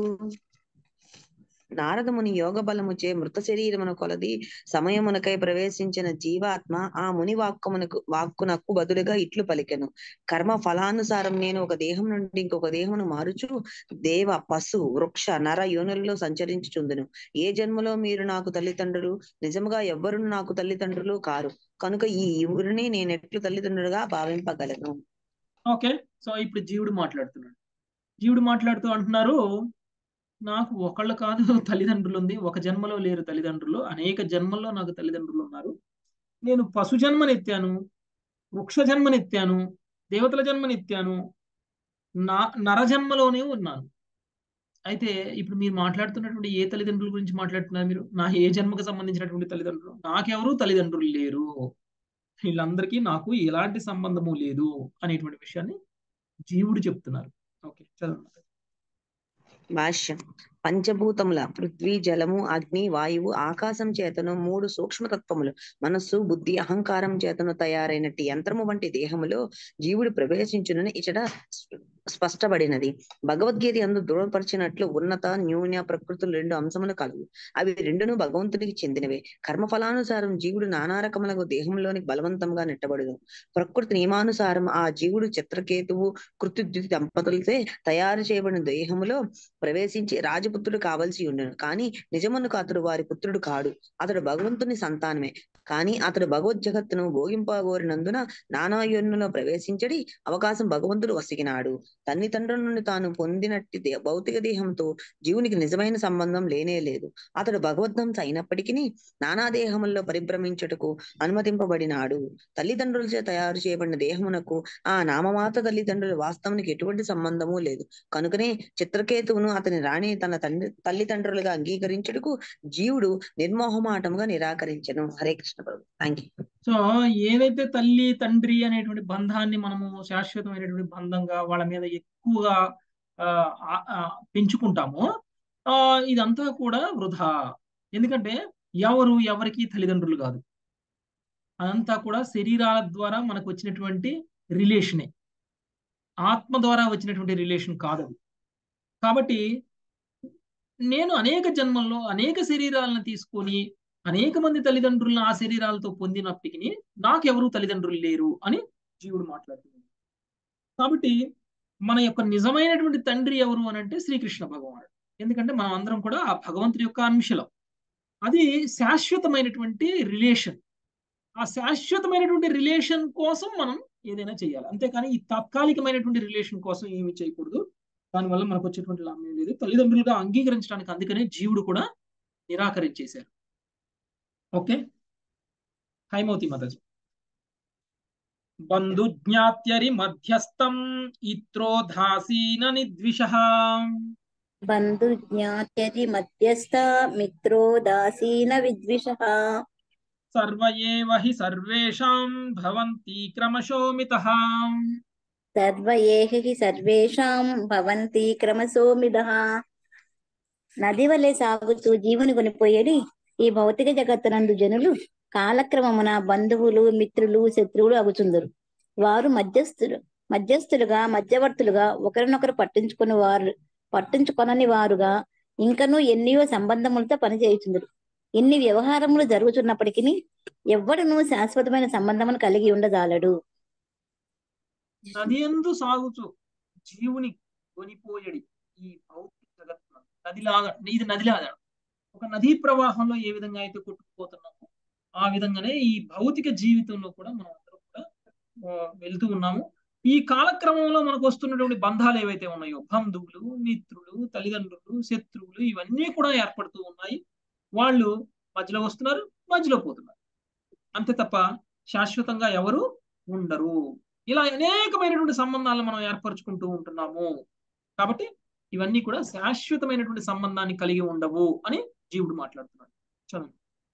నారదముని యోగ బలముచే మృత శరీరమున కొలది సమయమునకై ప్రవేశించిన జీవాత్మ ఆ ముని వాక్కుమునకు వాక్కునకు బదులుగా ఇట్లు పలికెను కర్మ ఫలానుసారం నేను ఒక దేహం నుండి ఇంకొక దేహమును మారుచు దేవ పశు వృక్ష నర యోనులలో సంచరించుచుందును ఏ జన్మలో మీరు నాకు తల్లిదండ్రులు నిజముగా ఎవ్వరును నాకు తల్లిదండ్రులు కారు కనుక ఈ ఇవురిని నేను ఎట్లు తల్లిదండ్రులుగా భావింపగలను
ఓకే సో ఇప్పుడు జీవుడు మాట్లాడుతున్నాడు జీవుడు మాట్లాడుతూ అంటున్నారు నాకు ఒకళ్ళు కాదు తల్లిదండ్రులు ఉంది ఒక జన్మలో లేరు తల్లిదండ్రులు అనేక జన్మల్లో నాకు తల్లిదండ్రులు ఉన్నారు నేను పశు జన్మనెత్తాను వృక్ష జన్మనెత్తాను దేవతల జన్మనెత్తాను నా నర జన్మలోనే ఉన్నాను అయితే ఇప్పుడు మీరు మాట్లాడుతున్నటువంటి ఏ తల్లిదండ్రుల గురించి మాట్లాడుతున్నారు మీరు నా ఏ జన్మకు సంబంధించినటువంటి తల్లిదండ్రులు నాకెవరూ తల్లిదండ్రులు లేరు వీళ్ళందరికీ నాకు ఎలాంటి సంబంధము లేదు అనేటువంటి విషయాన్ని జీవుడు చెప్తున్నారు ఓకే చదవండి
భాష్యం పంచభూతముల పృథ్వీ జలము అగ్ని వాయువు ఆకాశం చేతను మూడు సూక్ష్మతత్వములు మనస్సు బుద్ధి అహంకారం చేతను తయారైనట్టి యంత్రము వంటి దేహములో జీవుడు ప్రవేశించునని ఇచట స్పష్టపడినది భగవద్గీత అందు దృఢపరిచినట్లు ఉన్నత న్యూన ప్రకృతులు రెండు అంశములు కలవు అవి రెండును భగవంతునికి చెందినవే కర్మఫలానుసారం జీవుడు నానా రకములకు దేహంలోనికి బలవంతంగా నెట్టబడును ప్రకృతి నియమానుసారం ఆ జీవుడు చిత్రకేతువు కృత్యుద్యుతి దంపతులతో తయారు చేయబడిన దేహములో ప్రవేశించి రాజపుత్రుడు కావలసి ఉండను కానీ నిజమునకు అతడు వారి పుత్రుడు కాడు అతడు భగవంతుని సంతానమే కానీ అతడు భగవద్ జగత్తును భోగింపగోరినందున నానా యోనులో ప్రవేశించడి అవకాశం భగవంతుడు వసిగినాడు తల్లి తండ్రుల నుండి తాను పొందినట్టి దే- భౌతిక దేహంతో జీవునికి నిజమైన సంబంధం లేనే లేదు అతడు భగవద్దంశ అయినప్పటికీ నానా దేహముల్లో పరిభ్రమించుటకు అనుమతింపబడినాడు తల్లిదండ్రులచే తయారు చేయబడిన దేహమునకు ఆ నామమాత తల్లిదండ్రుల వాస్తవానికి ఎటువంటి సంబంధము లేదు కనుకనే చిత్రకేతువును అతని రాణి తన తండ్రి తల్లిదండ్రులుగా అంగీకరించుటకు జీవుడు నిర్మోహమాటముగా నిరాకరించను Hare Krishna Prabhu thank you
so ఏదైతే తల్లి తండ్రి అనేటువంటి బంధాన్ని మనము శాశ్వతమైనటువంటి బంధంగా వాళ్ళ మీద ఎక్కువగా ఆ, ఆ, ఆ, పెంచుకుంటామో ఆ, ఇదంతా కూడా వృధా ఎందుకంటే ఎవరు ఎవరికి తల్లిదండ్రులు కాదు అదంతా కూడా శరీరాల ద్వారా మనకు వచ్చినటువంటి రిలేషనే ఆత్మ ద్వారా వచ్చినటువంటి రిలేషన్ కాదు అది కాబట్టి నేను అనేక జన్మల్లో అనేక శరీరాలను తీసుకొని అనేక మంది తల్లిదండ్రులను ఆ శరీరాలతో పొందినప్పటికీ నాకెవరూ తల్లిదండ్రులు లేరు అని జీవుడు మాట్లాడుతున్నాడు కాబట్టి మన యొక్క నిజమైనటువంటి తండ్రి ఎవరు అని అంటే శ్రీకృష్ణ భగవానుడు ఎందుకంటే మనం అందరం కూడా ఆ భగవంతుడి యొక్క అంశలం అది శాశ్వతమైనటువంటి రిలేషన్ ఆ శాశ్వతమైనటువంటి రిలేషన్ కోసం మనం ఏదైనా చేయాలి అంతేకాని ఈ తాత్కాలికమైనటువంటి రిలేషన్ కోసం ఏమి చేయకూడదు దానివల్ల మనకు వచ్చేటువంటి లాభం ఏం లేదు తల్లిదండ్రులుగా అంగీకరించడానికి అందుకనే జీవుడు కూడా నిరాకరించేశారు ఓకే హైమవతి మదజీ బంధుజ్ఞాత్యరి మధ్యస్థం ఇత్రోధాసీన నిద్విష
బంధుజ్ఞాత్యతి మధ్యస్థ మిత్రోదాసీన విద్విషः
సర్వ ఏవ హి సర్వేషాం భవంతి క్రమశోమితః
సర్వ ఏహ హి సర్వేషాం భవంతి క్రమశోమిదః నది వలె సాగుతూ జీవుని కొనిపోయేది ఈ భౌతిక జగత్తునందు జనులు కాలక్రమమున బంధువులు మిత్రులు శత్రువులు అగుచుందరు వారు మధ్యస్థులు మధ్యస్థులుగా మధ్యవర్తులుగా ఒకరినొకరు పట్టించుకుని వారు పట్టించుకొనని వారుగా ఇంకనూ ఎన్నో సంబంధములతో పనిచేయుచుందరు ఇన్ని వ్యవహారములు జరుగుతున్నప్పటికీ ఎవ్వడును శాశ్వతమైన సంబంధమును కలిగి ఉండజాలడు
నది ఎందు సాగుచు జీవుని కొనిపోయడి ఈ భౌతిక జగత్తు నదిలాగా ఇది నదిలాగా ఒక నదీ ప్రవాహంలో ఏ విధంగా అయితే కొట్టుకుపోతున్నామో ఆ విధంగానే ఈ భౌతిక జీవితంలో కూడా మనం అందరం కూడా ఆ, వెళ్తూ ఉన్నాము ఈ కాలక్రమంలో మనకు వస్తున్నటువంటి బంధాలు ఏవైతే ఉన్నాయో బంధువులు మిత్రులు తల్లిదండ్రులు శత్రువులు ఇవన్నీ కూడా ఏర్పడుతూ ఉన్నాయి వాళ్ళు మధ్యలో వస్తున్నారు మధ్యలో పోతున్నారు అంతే తప్ప శాశ్వతంగా ఎవరు ఉండరు ఇలా అనేకమైనటువంటి సంబంధాలను మనం ఏర్పరచుకుంటూ ఉంటున్నాము కాబట్టి ఇవన్నీ కూడా శాశ్వతమైనటువంటి సంబంధాన్ని కలిగి ఉండవు అని జీవుడు మాట్లాడుతున్నాడు చదువు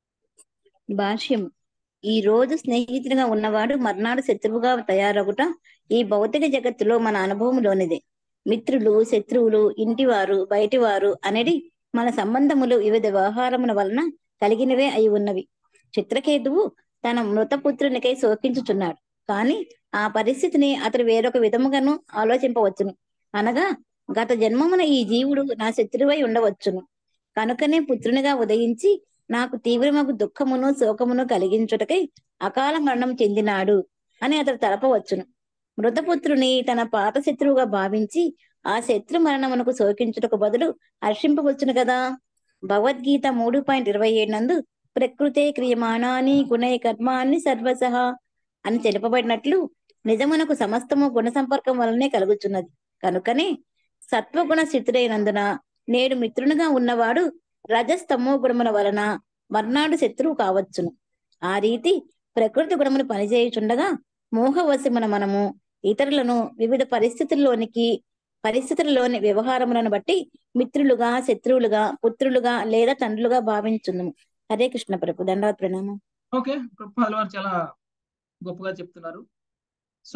భాష్యం ఈ రోజు స్నేహితుడిగా ఉన్నవాడు మర్నాడు శత్రువుగా తయారగుట ఈ భౌతిక జగత్తులో మన అనుభవంలోనిదే మిత్రులు శత్రువులు ఇంటివారు బయటివారు అనేది మన సంబంధములు వివిధ వ్యవహారముల వలన కలిగినవే అయి ఉన్నవి చిత్రకేతువు తన మృతపుత్రునికై శోకించుచున్నాడు కాని ఆ పరిస్థితిని అతడు వేరొక విధముగాను ఆలోచింపవచ్చును అనగా గత జన్మమున ఈ జీవుడు నా శత్రువై ఉండవచ్చును కనుకనే పుత్రునిగా ఉదయించి నాకు తీవ్రమగు దుఃఖమును శోకమును కలిగించుటకై అకాల మరణం చెందినాడు అని అతడు తలపవచ్చును మృతపుత్రుని తన పాత శత్రువుగా భావించి ఆ శత్రు మరణమునకు శోకించుటకు బదులు హర్షింపవచ్చును కదా భగవద్గీత మూడు పాయింట్ ఇరవై ఏడు నందు ప్రకృతే క్రియమాణాని గుణై కర్మాన్ని సర్వసహ అని తెలుపబడినట్లు నిజమునకు సమస్తము గుణ సంపర్కం వలనే కలుగుచున్నది కనుకనే సత్వగుణ స్థితుడైనందున నేడు మిత్రునిగా ఉన్నవాడు రజస్తమో గుణముల వలన మర్నాడు శత్రువు కావచ్చును ఆ రీతి ప్రకృతి గుణములు పనిచేయుచుండగా మోహవశమున మనము ఇతరులను వివిధ పరిస్థితుల్లోనికి పరిస్థితులలోని వ్యవహారములను బట్టి మిత్రులుగా శత్రువులుగా పుత్రులుగా లేదా తండ్రులుగా భావించుందము హరే కృష్ణ ప్రభు దండవత్ ప్రణామం
ఓకే ప్రభుపాదుల వారు చాలా గొప్పగా చెప్తున్నారు సో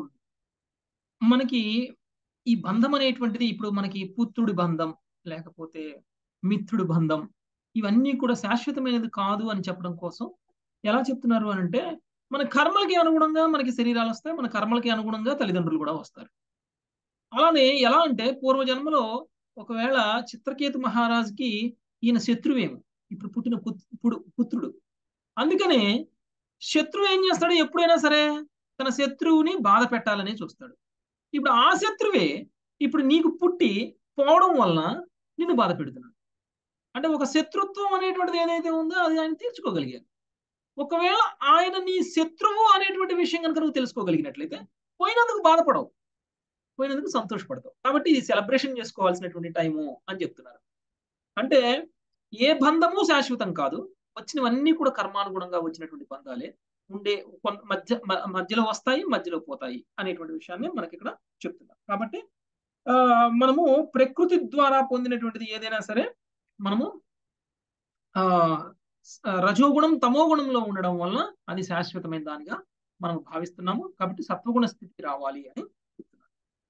మనకి ఈ బంధం అనేటువంటిది ఇప్పుడు మనకి పుత్రుడి బంధం లేకపోతే మిత్రుడి బంధం ఇవన్నీ కూడా శాశ్వతమైనది కాదు అని చెప్పడం కోసం ఎలా చెప్తున్నారు అని అంటే మన కర్మలకి అనుగుణంగా మనకి శరీరాలు వస్తాయి మన కర్మలకి అనుగుణంగా తల్లిదండ్రులు కూడా వస్తారు అలానే ఎలా అంటే పూర్వజన్మలో ఒకవేళ చిత్రకేతు మహారాజుకి ఈయన శత్రువేమో ఇప్పుడు పుట్టిన పుత్రుడు పుత్రుడు అందుకనే శత్రువు ఏం చేస్తాడు ఎప్పుడైనా సరే తన శత్రువుని బాధ పెట్టాలని చూస్తాడు ఇప్పుడు ఆ శత్రువే ఇప్పుడు నీకు పుట్టి పోవడం వలన నిన్ను బాధ పెడుతున్నాడు అంటే ఒక శత్రుత్వం అనేటువంటిది ఏదైతే ఉందో అది ఆయన తీర్చుకోగలిగారు ఒకవేళ ఆయన నీ శత్రువు అనేటువంటి విషయం కనుక నువ్వు తెలుసుకోగలిగినట్లయితే పోయినందుకు బాధపడవు పోయినందుకు సంతోషపడతావు కాబట్టి ఇది సెలబ్రేషన్ చేసుకోవాల్సినటువంటి టైము అని చెప్తున్నారు అంటే ఏ బంధము శాశ్వతం కాదు వచ్చినవన్నీ కూడా కర్మానుగుణంగా వచ్చినటువంటి బంధాలే ఉండే కొంత మధ్య మధ్యలో వస్తాయి మధ్యలో పోతాయి అనేటువంటి విషయాన్ని మనకి ఇక్కడ చెప్తున్నారు కాబట్టి ఆ మనము ప్రకృతి ద్వారా పొందినటువంటిది ఏదైనా సరే మనము ఆ రజోగుణం తమో గుణంలో ఉండడం వలన అది శాశ్వతమైన దానిగా మనం భావిస్తున్నాము కాబట్టి సత్వగుణ స్థితికి రావాలి అని చెప్తున్నారు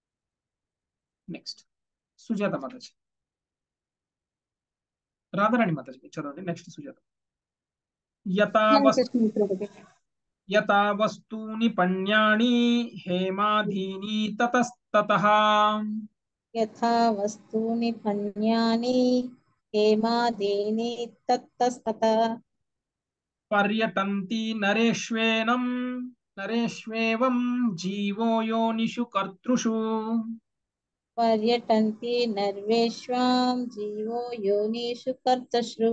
నెక్స్ట్ సుజాత మాతాజీ రాధారాణి మాతాజీ చదవండి నెక్స్ట్ సుజాత యథా యథా వస్తూని పణ్యాని హేమాధీని తతస్తతః
యథా వస్తూని పన్యాని హేమాదీని తత్తస్తత
పర్యటంతి నరేష్వేనం నరేష్వేవం జీవో యోనిషు కర్తృషు
పర్యటంతి నర్వేష్వాం జీవో యోనిషు కర్తశ్రు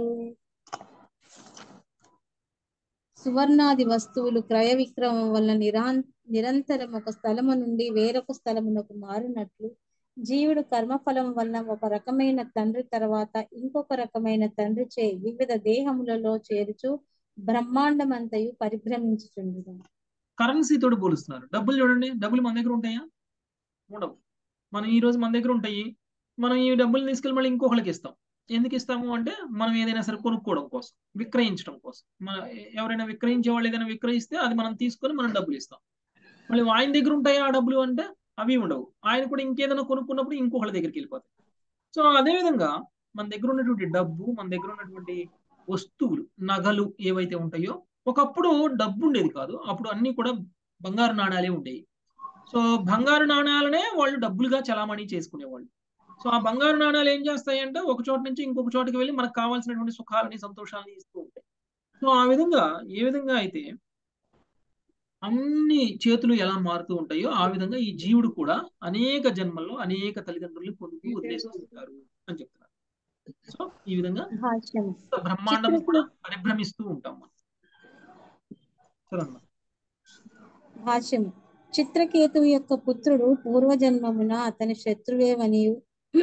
సువర్ణాది వస్తువులు క్రయ విక్రమం వల్ల నిరా నిరంతరం ఒక స్థలము నుండి వేరొక స్థలమునకు మారినట్లు జీవుడు కర్మఫలం వలన ఒక రకమైన తండ్రి తర్వాత ఇంకొక రకమైన తండ్రి చే వివిధ దేహములలో చేరుచు బ్రహ్మాండమంతయు పరిభ్రమించుచుండదు
కరెన్సీ తోటి పోలుస్తున్నారు డబ్బులు చూడండి డబ్బులు మన దగ్గర ఉంటాయా ఉండవు మనం ఈ రోజు మన దగ్గర ఉంటాయి మనం ఈ డబ్బులు తీసుకెళ్ళి మళ్ళీ ఇంకొకరికి ఇస్తాం ఎందుకు ఇస్తాము అంటే మనం ఏదైనా సరే కొనుక్కోవడం కోసం విక్రయించడం కోసం మన ఎవరైనా విక్రయించే వాళ్ళు ఏదైనా విక్రయిస్తే అది మనం తీసుకొని మనం డబ్బులు ఇస్తాం మళ్ళీ ఆయన దగ్గర ఉంటాయి ఆ డబ్బులు అంటే అవి ఉండవు ఆయన కూడా ఇంకేదైనా కొనుక్కున్నప్పుడు ఇంకొకళ్ళ దగ్గరికి వెళ్ళిపోతాయి సో అదేవిధంగా మన దగ్గర ఉన్నటువంటి డబ్బు మన దగ్గర ఉన్నటువంటి వస్తువులు నగలు ఏవైతే ఉంటాయో ఒకప్పుడు డబ్బు ఉండేది కాదు అప్పుడు అన్ని కూడా బంగారు నాణాలే ఉండేవి సో బంగారు నాణాలనే వాళ్ళు డబ్బులుగా చలామణి చేసుకునేవాళ్ళు సో ఆ బంగారు నాణాలు ఏం చేస్తాయంటే ఒక చోట నుంచి ఇంకొక చోటకి వెళ్ళి మనకు కావాల్సినటువంటి సుఖాలని సంతోషాలని ఇస్తూ ఉంటాయి సో ఆ విధంగా ఏ విధంగా అయితే అన్ని చేతులు ఎలా మారుతూ ఉంటాయో ఆ విధంగా ఈ జీవుడు కూడా అనేక జన్మల్లో అనేక తల్లిదండ్రులు పొందుతూ వదిలేసి వస్తుంటారు అని చెప్తున్నారు సో ఈ విధంగా
భాష్యం
బ్రహ్మాండము
చిత్రకు
కూడా పరిభ్రమిస్తూ ఉంటాం మనం చూడమ్మా
భాష్యం చిత్రకేతువు యొక్క పుత్రుడు పూర్వజన్మమున అతని శత్రువేవనియు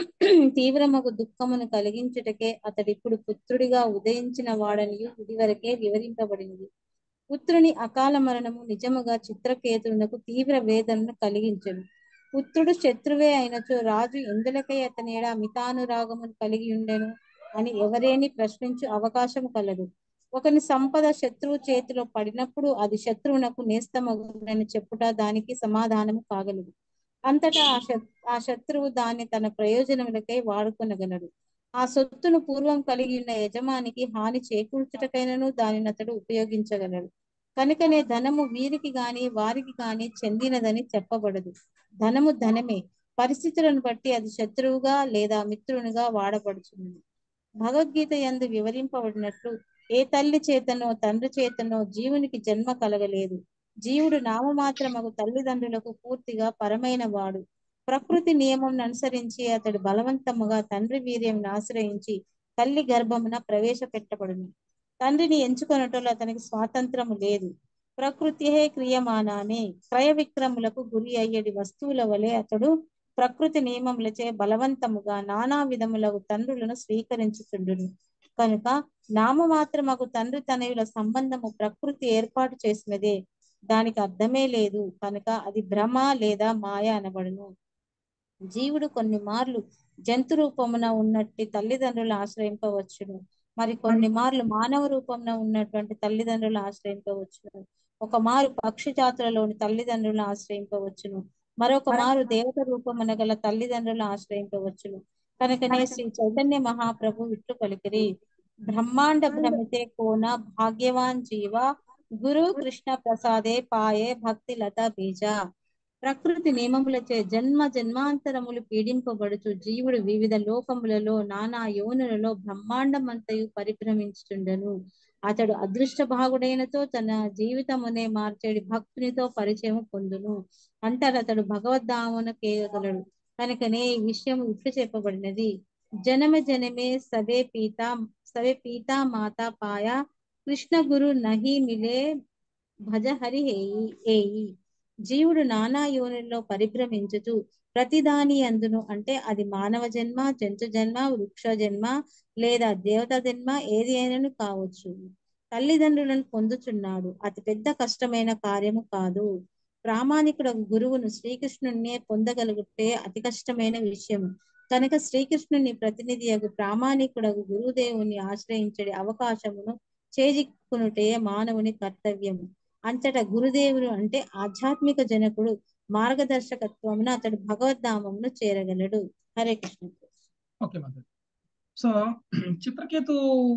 తీవ్రమగు దుఃఖమును కలిగించుటకే అతడిప్పుడు పుత్రుడిగా ఉదయించిన వాడనియు ఇదివరకే వివరింపబడినది పుత్రుని అకాల మరణము నిజముగా చిత్రకేతువునకు తీవ్ర వేదనను కలిగించను పుత్రుడు శత్రువే అయినచో రాజు ఎందులకై అతని ఎడ మితానురాగమును కలిగి ఉండెను అని ఎవరేని ప్రశ్నించు అవకాశం కలదు ఒకని సంపద శత్రువు చేతిలో పడినప్పుడు అది శత్రువునకు నేస్తమగునని చెప్పుట దానికి సమాధానము కాగలదు అంతటా ఆ శత్ ఆ శత్రువు దాన్ని తన ప్రయోజనములకై వాడుకొనగలడు ఆ సొత్తును పూర్వం కలిగి ఉన్న యజమానికి హాని చేకూర్చుటకైనను దానిని అతడు ఉపయోగించగలడు కనుకనే ధనము వీరికి గాని వారికి గాని చెందినదని చెప్పబడదు ధనము ధనమే పరిస్థితులను బట్టి అది శత్రువుగా లేదా మిత్రునిగా వాడబడుచున్నది భగవద్గీత యందు వివరింపబడినట్లు ఏ తల్లి చేతనో తండ్రి చేతనో జీవునికి జన్మ కలగలేదు జీవుడు నామమాత్రమగు తల్లిదండ్రులకు పూర్తిగా పరమైన వాడు ప్రకృతి నియమం అనుసరించి అతడు బలవంతముగా తండ్రి వీర్యం ఆశ్రయించి తల్లి గర్భమున ప్రవేశపెట్టబడును తండ్రిని ఎంచుకొనటంలో అతనికి స్వాతంత్రము లేదు ప్రకృతియే క్రియమానానే క్రయ విక్రములకు గురి అయ్యేటి వస్తువుల వలె అతడు ప్రకృతి నియమములచే బలవంతముగా నానా విధములకు తండ్రులను స్వీకరించుతుండును కనుక నామమాత్రమగు తండ్రి తనయుల సంబంధము ప్రకృతి ఏర్పాటు చేసినదే దానికి అర్థమే లేదు కనుక అది భ్రమ లేదా మాయ అనబడును జీవుడు కొన్ని మార్లు జంతు రూపమున ఉన్నట్టి తల్లిదండ్రులు ఆశ్రయింపవచ్చును మరి కొన్ని మార్లు మానవ రూపంలో ఉన్నటువంటి తల్లిదండ్రులు ఆశ్రయింపవచ్చును ఒక మారు పక్షి జాతులలోని తల్లిదండ్రులను ఆశ్రయింపవచ్చును మరొక మారు దేవత రూపమున గల తల్లిదండ్రులను ఆశ్రయింపవచ్చును కనుకనే శ్రీ చైతన్య మహాప్రభు ఇట్లు పలికిరి బ్రహ్మాండ భ్రమితే కోన భాగ్యవాన్ జీవ గురు కృష్ణ ప్రసాదే పాయే భక్తి లత బీజ ప్రకృతి నియమములచే జన్మ జన్మాంతరములు పీడింపబడుచు జీవుడు వివిధ లోకములలో నానా యోనులలో బ్రహ్మాండమంతయు పరిభ్రమించుచుండెను అతడు అదృష్ట భాగుడైనతో తన జీవితమునే మార్చేడి భక్తునితో పరిచయం పొందును అంటారు అతడు భగవద్ధామున కేయగలడు కనుకనే ఈ విషయం ఇట్లు చెప్పబడినది జనమ జనమే సవే పీత సవే పీతా మాత పాయ కృష్ణ గురు నహి మిలే భజ హరి హేయి ఏయి జీవుడు నానా యోనుల్లో పరిభ్రమించుచు ప్రతిదాని అందును అంటే అది మానవ జన్మ జంతు జన్మ వృక్ష జన్మ లేదా దేవత జన్మ ఏది అయినను కావచ్చు తల్లిదండ్రులను పొందుచున్నాడు అతి పెద్ద కష్టమైన కార్యము కాదు ప్రామాణికుడు గురువును శ్రీకృష్ణుణ్ణే పొందగలుగుతే అతి కష్టమైన విషయం కనుక శ్రీకృష్ణుని ప్రతినిధి అగు ప్రామాణికుడగు గురుదేవుని ఆశ్రయించడి అవకాశమును చేజిక్కునుటే మానవుని కర్తవ్యము అంతటా గురుదేవుడు అంటే ఆధ్యాత్మిక జనకుడు మార్గదర్శకత్వమున అతడు భగవద్ధామమును చేరగలడు హరే కృష్ణ
ఓకే మాధవ్ సో చిత్రకేతు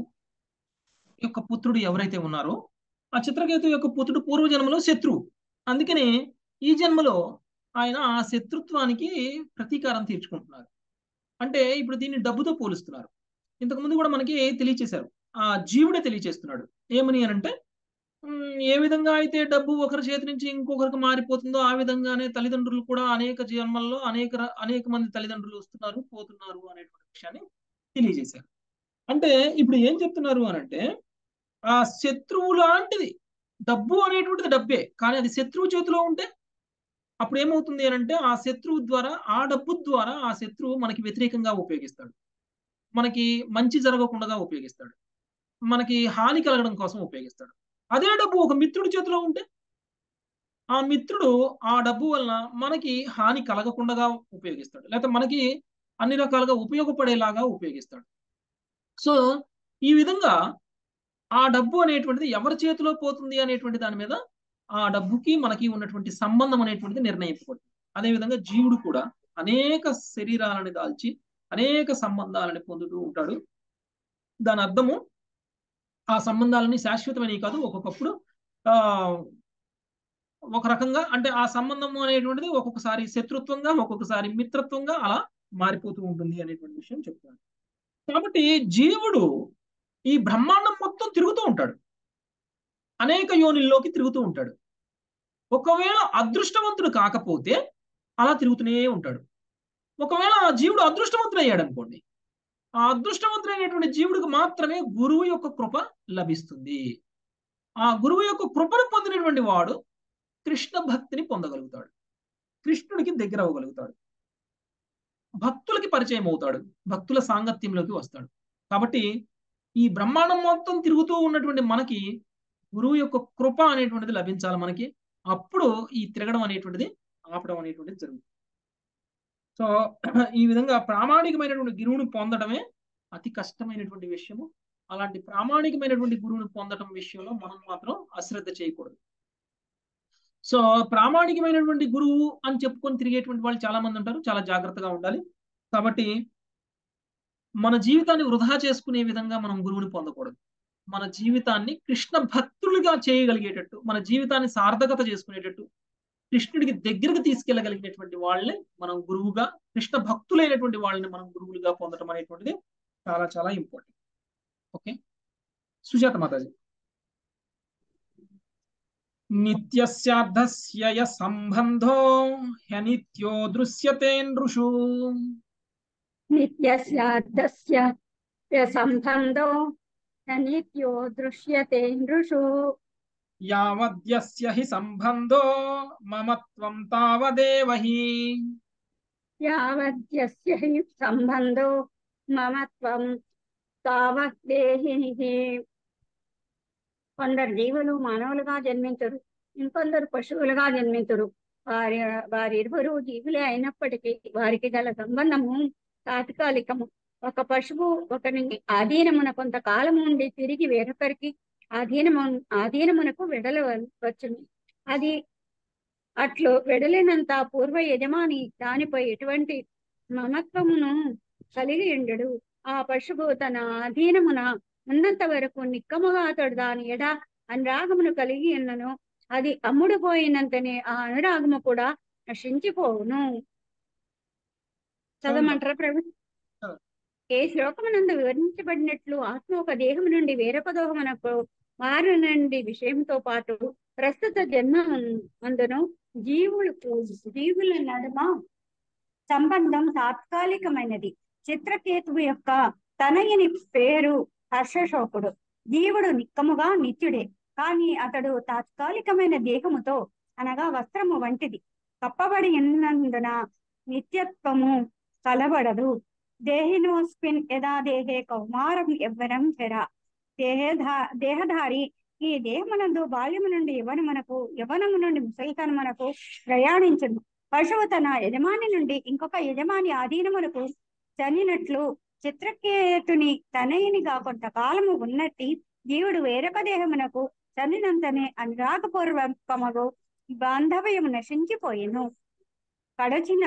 యొక్క పుత్రుడు ఎవరైతే ఉన్నారో ఆ చిత్రకేతు యొక్క పుత్రుడు పూర్వజన్మలో శత్రువు అందుకని ఈ జన్మలో ఆయన ఆ శత్రుత్వానికి ప్రతీకారం తీర్చుకుంటున్నారు అంటే ఇప్పుడు దీన్ని డబ్బుతో పోలుస్తున్నారు ఇంతకు ముందు కూడా మనకి తెలియచేశారు ఆ జీవుడే తెలియచేస్తున్నాడు ఏమని అని అంటే ఉమ్, ఏ విధంగా అయితే డబ్బు ఒకరి చేతి నుంచి ఇంకొకరికి మారిపోతుందో ఆ విధంగానే తల్లిదండ్రులు కూడా అనేక జన్మల్లో అనేక ర- అనేక మంది తల్లిదండ్రులు వస్తున్నారు పోతున్నారు అనేటువంటి విషయాన్ని తెలియజేశారు అంటే ఇప్పుడు ఏం చెప్తున్నారు అని అంటే ఆ శత్రువు లాంటిది డబ్బు అనేటువంటిది డబ్బే కానీ అది శత్రువు చేతిలో ఉంటే అప్పుడు ఏమవుతుంది అని అంటే ఆ శత్రువు ద్వారా ఆ డబ్బు ద్వారా ఆ శత్రువు మనకి వ్యతిరేకంగా ఉపయోగిస్తాడు మనకి మంచి జరగకుండా ఉపయోగిస్తాడు మనకి హాని కలగడం కోసం ఉపయోగిస్తాడు అదే డబ్బు ఒక మిత్రుడి చేతిలో ఉంటే ఆ మిత్రుడు ఆ డబ్బు వలన మనకి హాని కలగకుండా ఉపయోగిస్తాడు లేకపోతే మనకి అన్ని రకాలుగా ఉపయోగపడేలాగా ఉపయోగిస్తాడు సో ఈ విధంగా ఆ డబ్బు అనేటువంటిది ఎవరి చేతిలో పోతుంది అనేటువంటి దాని మీద ఆ డబ్బుకి మనకి ఉన్నటువంటి సంబంధం అనేటువంటిది నిర్ణయింపబడుతుంది అదేవిధంగా జీవుడు కూడా అనేక శరీరాలని దాల్చి అనేక సంబంధాలని పొందుతూ ఉంటాడు దాని అర్థము ఆ సంబంధాలని శాశ్వతమైనవి కాదు ఒక్కొక్కప్పుడు ఆ ఒక రకంగా అంటే ఆ సంబంధం అనేటువంటిది ఒక్కొక్కసారి శత్రుత్వంగా ఒక్కొక్కసారి మిత్రత్వంగా అలా మారిపోతూ ఉంటుంది అనేటువంటి విషయం చెప్తాను కాబట్టి జీవుడు ఈ బ్రహ్మాండం మొత్తం తిరుగుతూ ఉంటాడు అనేక యోనిల్లోకి తిరుగుతూ ఉంటాడు ఒకవేళ అదృష్టవంతుడు కాకపోతే అలా తిరుగుతూనే ఉంటాడు ఒకవేళ ఆ జీవుడు అదృష్టవంతుడు అయ్యాడు అనుకోండి ఆ అదృష్టవంతుడైనటువంటి జీవుడికి మాత్రమే గురువు యొక్క కృప లభిస్తుంది ఆ గురువు యొక్క కృపను పొందినటువంటి వాడు కృష్ణ భక్తిని పొందగలుగుతాడు కృష్ణుడికి దగ్గర అవ్వగలుగుతాడు భక్తులకి పరిచయం అవుతాడు భక్తుల సాంగత్యంలోకి వస్తాడు కాబట్టి ఈ బ్రహ్మాండం మొత్తం తిరుగుతూ ఉన్నటువంటి మనకి గురువు యొక్క కృప అనేటువంటిది లభించాలి మనకి అప్పుడు ఈ తిరగడం అనేటువంటిది ఆపడం అనేటువంటిది జరుగుతుంది సో ఈ విధంగా ప్రామాణికమైనటువంటి గురువుని పొందడమే అతి కష్టమైనటువంటి విషయము అలాంటి ప్రామాణికమైనటువంటి గురువుని పొందడం విషయంలో మనం మాత్రం అశ్రద్ధ చేయకూడదు సో ప్రామాణికమైనటువంటి గురువు అని చెప్పుకొని తిరిగేటువంటి వాళ్ళు చాలా మంది ఉంటారు చాలా జాగ్రత్తగా ఉండాలి కాబట్టి మన జీవితాన్ని వృధా చేసుకునే విధంగా మనం గురువుని పొందకూడదు మన జీవితాన్ని కృష్ణ భక్తులుగా చేయగలిగేటట్టు మన జీవితాన్ని సార్థకత చేసుకునేటట్టు కృష్ణుడికి దగ్గరకు తీసుకెళ్ళగలిగినటువంటి వాళ్ళని మనం గురువుగా కృష్ణ భక్తులైనటువంటి వాళ్ళని మనం గురువులుగా పొందడం అనేటువంటిది చాలా చాలా ఇంపార్టెంట్ ఓకే సుజాత మాతాజీ నిత్యస్యార్థస్య య సంబంధో హ్యనిత్యో దృశ్యతే నృషు
నిత్యస్యార్థస్య య సంబంధో నిత్యో దృశ్యతే నృషు
యావద్యస్య హి సంబంధో మమత్వం తావదేవ హి
యావద్యస్య హి సంబంధో మమత్వం తావద్దేహిని కొందరు జీవులు మానవులుగా జన్మించరు ఇంకొందరు పశువులుగా జన్మించరు వారి వారిరువురు జీవులే అయినప్పటికీ వారికి గల సంబంధము తాత్కాలికము ఒక పశువు ఒకని ఆధీనమున కొంతకాలం ఉండి తిరిగి వేరొకరికి ఆధీనము ఆధీనమునకు వెడలవచ్చును అది అట్లు వెడలినంత పూర్వ యజమాని దానిపై ఎటువంటి మమత్వమును కలిగి ఉండడు ఆ పశువు తన అధీనమున ఉన్నంత వరకు నిక్కముగా అతడు దాని ఎడ అనురాగమును కలిగి ఉన్నను అది అమ్ముడు పోయినంతనే ఆ అనురాగము కూడా నశించిపోవును చదవమంటారా ప్రభు ఏ శ్లోకమునందు వివరించబడినట్లు ఆత్మ ఒక దేహం నుండి వేరొక దేహమునకు మారు నుండి విషయంతో పాటు ప్రస్తుత జన్మ అందును జీవులకు జీవుల నడుమ సంబంధం తాత్కాలికమైనది చిత్రకేతువు యొక్క తనయుని పేరు హర్షశోకుడు జీవుడు నిక్కముగా నిత్యుడే కానీ అతడు తాత్కాలికమైన దేహముతో అనగా వస్త్రము వంటిది కప్పబడి ఉన్నందున నిత్యత్వము కలబడదు దేహినోస్మిన్ యదా దేహే కౌమారం ఎవ్వరం చెర దేహధా దేహధారి ఈ దేహమునందు బాల్యము నుండి యవనమునకు యవనము నుండి ముసలితనమునకు ప్రయాణించును పశువు తన యజమాని నుండి ఇంకొక యజమాని ఆధీనమునకు చనినట్లు చిత్రకేతుని తనయునిగా కొంతకాలము ఉన్నట్టి జీవుడు వేరొక దేహమునకు చనినంతనే అనురాగపూర్వకమగు బాంధవ్యము నశించిపోయెను కడచిన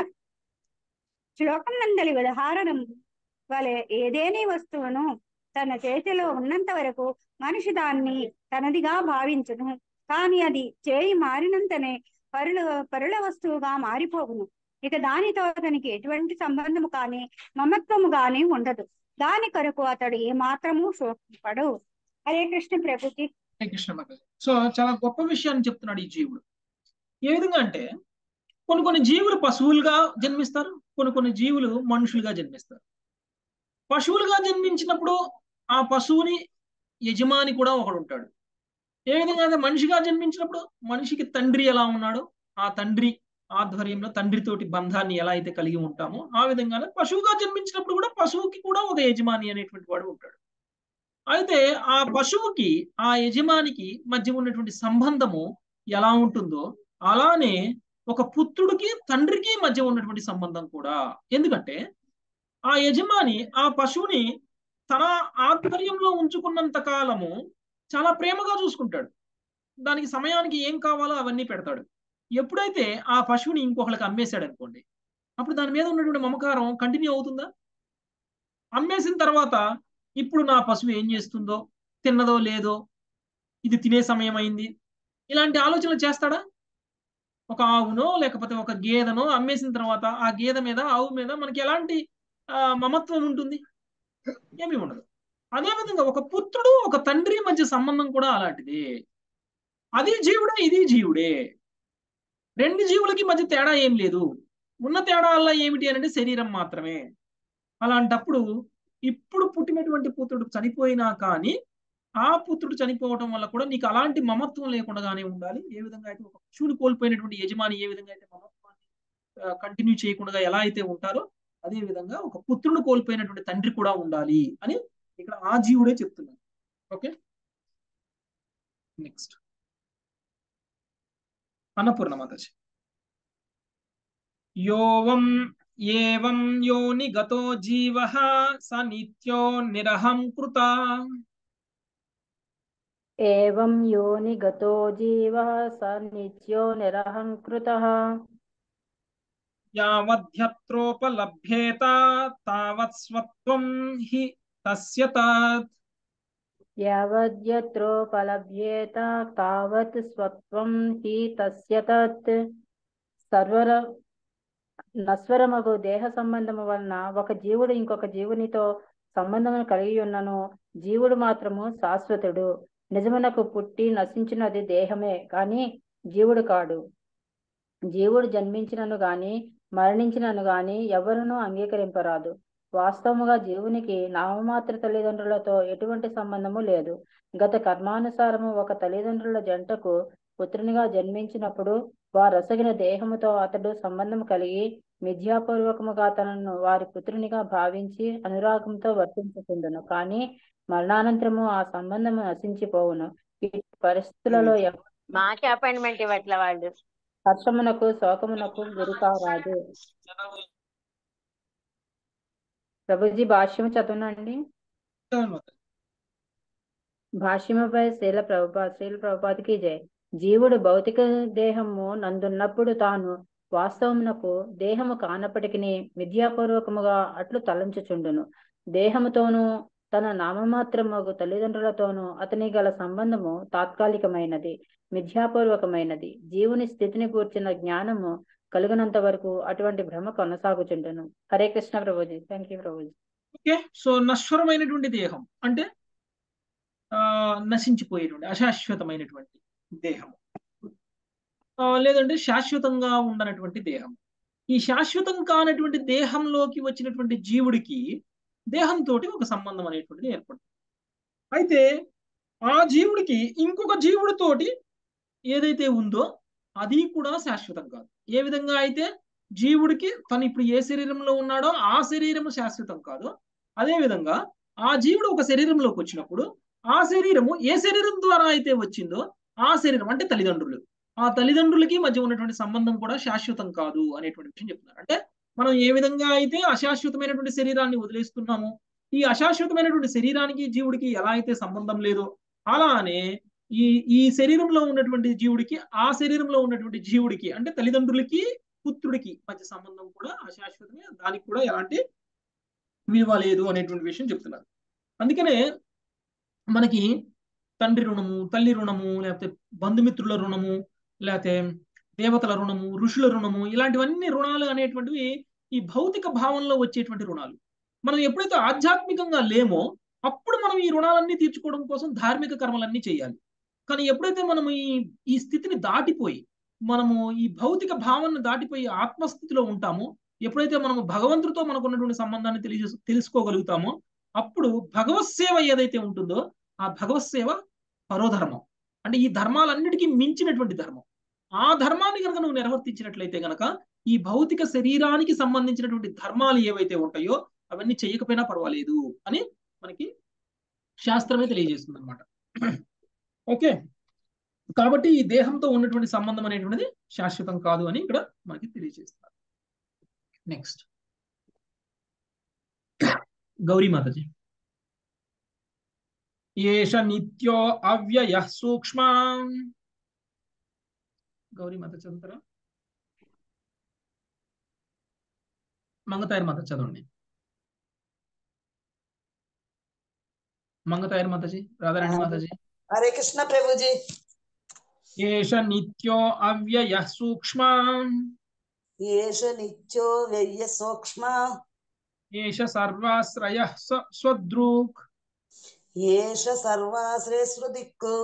శ్లోకం నందలి ఉదాహరణం వలె ఏదేని వస్తువును తన చేతిలో ఉన్నంత వరకు మనిషి దాన్ని తనదిగా భావించును కానీ అది చేయి మారినంతనే పరుల పరుల వస్తువుగా మారిపోవును ఇక దానితో అతనికి ఎటువంటి సంబంధము కానీ మమత్వము కానీ ఉండదు దాని కొరకు అతడు ఏ మాత్రము శోకింపడు హరే కృష్ణ ప్రభుకి
హరే కృష్ణ మాతాజీ సో చాలా గొప్ప విషయాన్ని చెప్తున్నాడు ఈ జీవుడు ఏ విధంగా అంటే కొన్ని కొన్ని జీవులు పశువులుగా జన్మిస్తారు కొన్ని కొన్ని జీవులు మనుషులుగా జన్మిస్తారు పశువులుగా జన్మించినప్పుడు ఆ పశువుని యజమాని కూడా ఒకడు ఉంటాడు ఏ విధంగా అయితే మనిషిగా జన్మించినప్పుడు మనిషికి తండ్రి ఎలా ఉన్నాడో ఆ తండ్రి ఆధ్వర్యంలో తండ్రితోటి బంధాన్ని ఎలా అయితే కలిగి ఉంటామో ఆ విధంగానే పశువుగా జన్మించినప్పుడు కూడా పశువుకి కూడా ఒక యజమాని అనేటువంటి వాడు ఉంటాడు అయితే ఆ పశువుకి ఆ యజమానికి మధ్య ఉన్నటువంటి సంబంధము ఎలా ఉంటుందో అలానే ఒక పుత్రుడికి తండ్రికి మధ్య ఉన్నటువంటి సంబంధం కూడా ఎందుకంటే ఆ యజమాని ఆ పశువుని తన ఆధ్వర్యంలో ఉంచుకున్నంత కాలము చాలా ప్రేమగా చూసుకుంటాడు దానికి సమయానికి ఏం కావాలో అవన్నీ పెడతాడు ఎప్పుడైతే ఆ పశువుని ఇంకొకరికి అమ్మేశాడు అనుకోండి అప్పుడు దాని మీద ఉన్నటువంటి మమకారం కంటిన్యూ అవుతుందా అమ్మేసిన తర్వాత ఇప్పుడు నా పశువు ఏం చేస్తుందో తిన్నదో లేదో ఇది తినే సమయం అయింది ఇలాంటి ఆలోచనలు చేస్తాడా ఒక ఆవునో లేకపోతే ఒక గేదెనో అమ్మేసిన తర్వాత ఆ గేదె మీద ఆవు మీద మనకి ఎలాంటి మమత్వం ఉంటుంది ఏమీ ఉండదు అదేవిధంగా ఒక పుత్రుడు ఒక తండ్రి మధ్య సంబంధం కూడా అలాంటిదే అది జీవుడే ఇది జీవుడే రెండు జీవులకి మధ్య తేడా ఏం లేదు ఉన్న తేడా వల్ల ఏమిటి అంటే శరీరం మాత్రమే అలాంటప్పుడు ఇప్పుడు పుట్టినటువంటి పుత్రుడు చనిపోయినా కానీ ఆ పుత్రుడు చనిపోవడం వల్ల కూడా నీకు అలాంటి మమత్వం లేకుండానే ఉండాలి ఏ విధంగా అయితే ఒక పశువుని కోల్పోయినటువంటి యజమాని ఏ విధంగా అయితే మమత్వాన్ని కంటిన్యూ చేయకుండా ఎలా అయితే ఉంటారో అదే విధంగా ఒక పుత్రుడు కోల్పోయినటువంటి తండ్రి కూడా ఉండాలి అని ఇక్కడ ఆ జీవుడే చెప్తున్నారు ఓకే నెక్స్ట్ అన్నపూర్ణ మాతాజీ యోవం ఏవం యోని గతో జీవ స నిత్యో నిరహం కృత
ఏవం యోని గతో జీవः స నిత్యో నిరహంకృతः
యావద్యత్రోపలభ్యేత తావత్ స్వత్వం హి తస్య తత్
యావద్యత్రోపలభ్యేత తావత్ స్వత్వం హి తస్య తత్ సర్వర నశ్వరమగు దేహ సంబంధము వలన ఒక జీవుడు ఇంకొక జీవునితో సంబంధమును కలిగి ఉన్నను జీవుడు మాత్రము శాశ్వతుడు నిజమునకు పుట్టి నశించినది దేహమే కాని జీవుడు కాడు జీవుడు జన్మించినను గాని మరణించినను గాని ఎవరునూ అంగీకరింపరాదు వాస్తవముగా జీవునికి నామమాత్ర తల్లిదండ్రులతో ఎటువంటి సంబంధము లేదు గత కర్మానుసారము ఒక తల్లిదండ్రుల జంటకు పుత్రునిగా జన్మించినప్పుడు వారొసగిన దేహముతో అతడు సంబంధం కలిగి మిథ్యాపూర్వకముగా తనను వారి పుత్రునిగా భావించి అనురాగంతో వర్తించుకుందును కానీ మరణానంతరము ఆ సంబంధము నశించిపోవును ఈ పరిస్థితులలో ఎవ-
మాకే అపాయింట్మెంట్ ఇవ్వట్లే వాళ్ళు
హర్షమునకు శోకమునకు గురి కారాదు ప్రభుజీ భాష్యం చదవనండి భాష్యముపై శ్రీల ప్రభుపా శ్రీల ప్రభుపాదికి జై జీవుడు భౌతిక దేహము నందున్నప్పుడు తాను వాస్తవమునకు దేహము కానప్పటికీ మిథ్యాపూర్వకముగా అట్లు తలంచుచుండును దేహముతోనూ తన నామమాత్రమగు తల్లిదండ్రులతోనూ అతని గల సంబంధము తాత్కాలికమైనది మిథ్యాపూర్వకమైనది జీవుని స్థితిని కూర్చిన జ్ఞానము కలుగునంత వరకు అటువంటి భ్రమ కొనసాగుచుండును Hare Krishna Prabhuji thank you Prabhuji
okay so నశ్వరమైనటువంటి దేహం అంటే ఆ నశించిపోయేటువంటి అశాశ్వతమైనటువంటి దేహం ఆ, లేదంటే శాశ్వతంగా ఉండనటువంటి దేహం ఈ శాశ్వతం కానటువంటి దేహంలోకి వచ్చినటువంటి జీవుడికి దేహంతో ఒక సంబంధం అనేటువంటిది ఏర్పడుతుంది అయితే ఆ జీవుడికి ఇంకొక జీవుడితోటి ఏదైతే ఉందో అది కూడా శాశ్వతం కాదు ఏ విధంగా అయితే జీవుడికి తను ఇప్పుడు ఏ శరీరంలో ఉన్నాడో ఆ శరీరము శాశ్వతం కాదు అదే విధంగా ఆ జీవుడు ఒక శరీరంలోకి వచ్చినప్పుడు ఆ శరీరము ఏ శరీరం ద్వారా అయితే వచ్చిందో ఆ శరీరం అంటే తల్లిదండ్రులు ఆ తల్లిదండ్రులకి మధ్య ఉన్నటువంటి సంబంధం కూడా శాశ్వతం కాదు అనేటువంటి విషయం చెప్తున్నారు అంటే మనం ఏ విధంగా అయితే అశాశ్వతమైనటువంటి శరీరాన్ని వదిలేస్తున్నామో ఈ అశాశ్వతమైనటువంటి శరీరానికి జీవుడికి ఎలా అయితే సంబంధం లేదో అలానే ఈ ఈ శరీరంలో ఉన్నటువంటి జీవుడికి ఆ శరీరంలో ఉన్నటువంటి జీవుడికి అంటే తల్లిదండ్రులకి పుత్రుడికి మధ్య సంబంధం కూడా అశాశ్వతమే దానికి కూడా ఎలాంటి విలువ లేదు అనేటువంటి విషయం చెప్తున్నారు అందుకనే మనకి తండ్రి రుణము తల్లి రుణము లేకపోతే బంధుమిత్రుల రుణము లేకపోతే దేవతల రుణము ఋషుల రుణము ఇలాంటివన్నీ రుణాలు అనేటువంటివి ఈ భౌతిక భావంలో వచ్చేటువంటి రుణాలు మనం ఎప్పుడైతే ఆధ్యాత్మికంగా లేమో అప్పుడు మనం ఈ రుణాలన్నీ తీర్చుకోవడం కోసం ధార్మిక కర్మలన్నీ చేయాలి కానీ ఎప్పుడైతే మనం ఈ ఈ స్థితిని దాటిపోయి మనము ఈ భౌతిక భావాన్ని దాటిపోయి ఆత్మస్థితిలో ఉంటామో ఎప్పుడైతే మనము భగవంతుడితో మనకు ఉన్నటువంటి సంబంధాన్ని తెలియ తెలుసుకోగలుగుతామో అప్పుడు భగవత్ సేవ ఏదైతే ఉంటుందో ఆ భగవత్ సేవ పరోధర్మం అంటే ఈ ధర్మాలన్నిటికీ మించినటువంటి ధర్మం ఆ ధర్మాన్ని కనుక నువ్వు నిర్వర్తించినట్లయితే గనక ఈ భౌతిక శరీరానికి సంబంధించినటువంటి ధర్మాలు ఏవైతే ఉంటాయో అవన్నీ చేయకపోయినా పర్వాలేదు అని మనకి శాస్త్రమే తెలియజేస్తుంది అనమాట ఓకే కాబట్టి ఈ దేహంతో ఉన్నటువంటి సంబంధం అనేటువంటిది శాశ్వతం కాదు అని ఇక్కడ మనకి తెలియజేస్తారు నెక్స్ట్ గౌరీ మాతాజీ ఏష నిత్యో అవ్యయ సూక్ష్మ గౌరీ మాత చదువుతారా మంగతాయర్ మాత చదవండి మంగతాయర్ మాతాజీ రాధారాణి మాతాజీ
హరే కృష్ణ ప్రభుజీ
ఏష నిత్యో అవ్యయ సూక్ష్మ
ఏష నిత్యో వ్యయ సూక్ష్మ
ఏష సర్వాశ్రయ స్వ- స్వదృక్
ఏష సర్వాశ్రేష్ఠ దిక్కు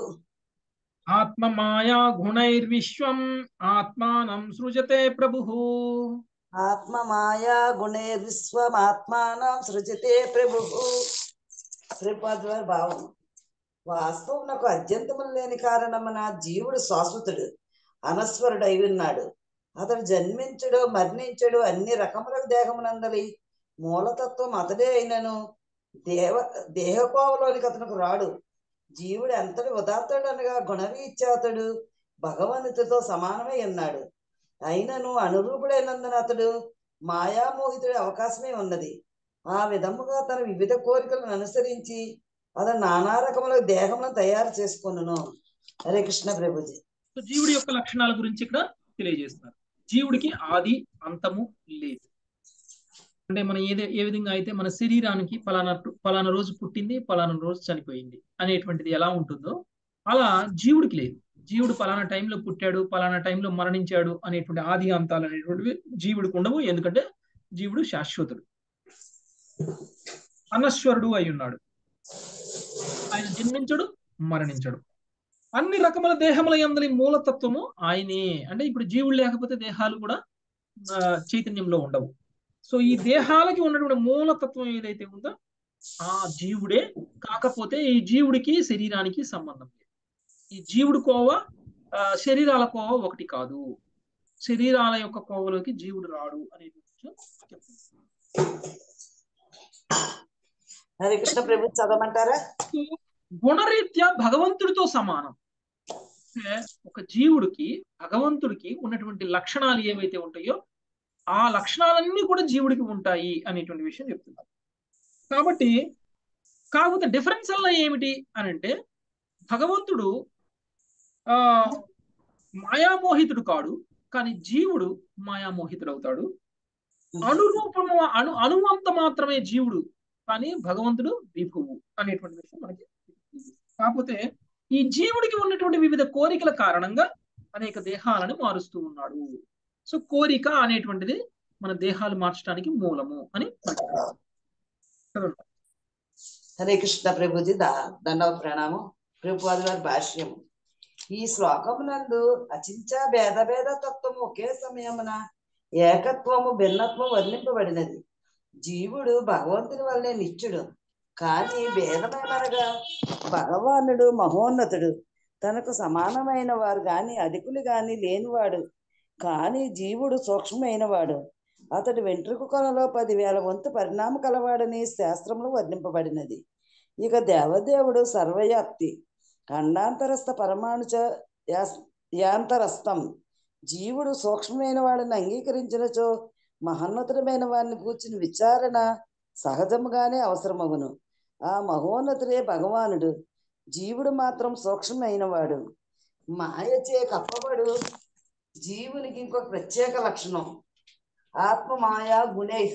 ఆత్మ మాయా గుణైర్విశ్వం ఆత్మానం సృజతే ప్రభు
ఆత్మ మాయా గుణే విశ్వమాత్మానం సృజతే ప్రభు శ్రీపాద భావం వాస్తవం నాకు అత్యంతములు లేని కారణమున జీవుడు శాశ్వతుడు అనస్వరుడు అయి ఉన్నాడు అతడు జన్మించడు మరణించడు అన్ని రకముల దేహమునందలి మూలతత్వం అతడే అయినను దేవ దేహకోవలోనికి అతనికి రాడు జీవుడు ఎంతటి ఉదాత్తుడు అనగా గుణరీత్యాతడు భగవంతుడితో సమానమై ఉన్నాడు అయినను అనురూపుడైనందున అతడు మాయామోహితుడి అవకాశమే ఉన్నది ఆ విధముగా తన వివిధ కోరికలను అనుసరించి అతను నానా రకముల దేహములను తయారు చేసుకున్నాను హరే కృష్ణ ప్రభుజీ
సో జీవుడి యొక్క లక్షణాల గురించి ఇక్కడ తెలియజేస్తున్నారు జీవుడికి ఆది అంతము లేదు అంటే మనం ఏదే ఏ విధంగా అయితే మన శరీరానికి పలానా పలానా రోజు పుట్టింది పలానా రోజు చనిపోయింది అనేటువంటిది ఎలా ఉంటుందో అలా జీవుడికి లేదు జీవుడు పలానా టైంలో పుట్టాడు పలానా టైంలో మరణించాడు అనేటువంటి ఆది అంతాలు అనేటువంటివి జీవుడికి ఉండవు ఎందుకంటే జీవుడు శాశ్వతుడు అనశ్వరుడు అయి ఉన్నాడు ఆయన జన్మించడు మరణించడు అన్ని రకముల దేహముల ఎందలి మూలతత్వము ఆయనే అంటే ఇప్పుడు జీవుడు లేకపోతే దేహాలు కూడా ఆ, చైతన్యంలో ఉండవు సో ఈ దేహాలకి ఉన్నటువంటి మూలతత్వం ఏదైతే ఉందో ఆ జీవుడే కాకపోతే ఈ జీవుడికి శరీరానికి సంబంధం లేదు ఈ జీవుడు కోవ ఆ, శరీరాల కోవ ఒకటి కాదు శరీరాల యొక్క కోవలోకి జీవుడు రాడు అనే విషయం చెప్తుంది
హరే కృష్ణ ప్రభు చదవమంటారా
గుణరీత్యా భగవంతుడితో సమానం అంటే ఒక జీవుడికి భగవంతుడికి ఉన్నటువంటి లక్షణాలు ఏవైతే ఉంటాయో ఆ లక్షణాలన్నీ కూడా జీవుడికి ఉంటాయి అనేటువంటి విషయం చెప్తున్నారు కాబట్టి కాకపోతే డిఫరెన్స్ అలా ఏమిటి అని అంటే భగవంతుడు ఆ మాయామోహితుడు కాడు కానీ జీవుడు మాయామోహితుడు అవుతాడు అనురూపము అను అనువంత మాత్రమే జీవుడు కానీ భగవంతుడు విభువు అనేటువంటి విషయం మనకి కాకపోతే ఈ జీవుడికి ఉన్నటువంటి వివిధ కోరికల కారణంగా అనేక దేహాలను మారుస్తూ ఉన్నాడు సో కోరిక అనేటువంటిది మన దేహాలు మార్చడానికి మూలము అని మనకి చదవండి.
హరే కృష్ణ ప్రభుజీ దా దండవ ప్రణామం ప్రభుపాది వారి భాష్యము ఈ శ్లోకమునందు అచించ భేద భేద తత్వము ఒకే సమయమున ఏకత్వము భిన్నత్వం వర్ణింపబడినది జీవుడు భగవంతుని వల్లే నిత్యుడు కానీ భేదమేమనగా భగవానుడు మహోన్నతుడు తనకు సమానమైన వారు గాని అధికులు గాని లేనివాడు కానీ జీవుడు సూక్ష్మమైన వాడు అతడు వెంట్రుక కొనలో పదివేల వంతు పరిణామ కలవాడని శాస్త్రంలో వర్ణింపబడినది ఇక దేవదేవుడు సర్వవ్యాప్తి ఖండాంతరస్థ పరమాణుచ యాస్- యాంతరస్థం జీవుడు సూక్ష్మమైన వాడిని అంగీకరించినచో మహోన్నతుడమైన వారిని కూర్చుని విచారణ సహజముగానే అవసరమగును ఆ మహోన్నతుడే భగవానుడు జీవుడు మాత్రం సూక్ష్మమైన వాడు మాయచే కప్పబడు జీవునికి ఇంకొక ప్రత్యేక లక్షణం ఆత్మ మాయా గుణేహ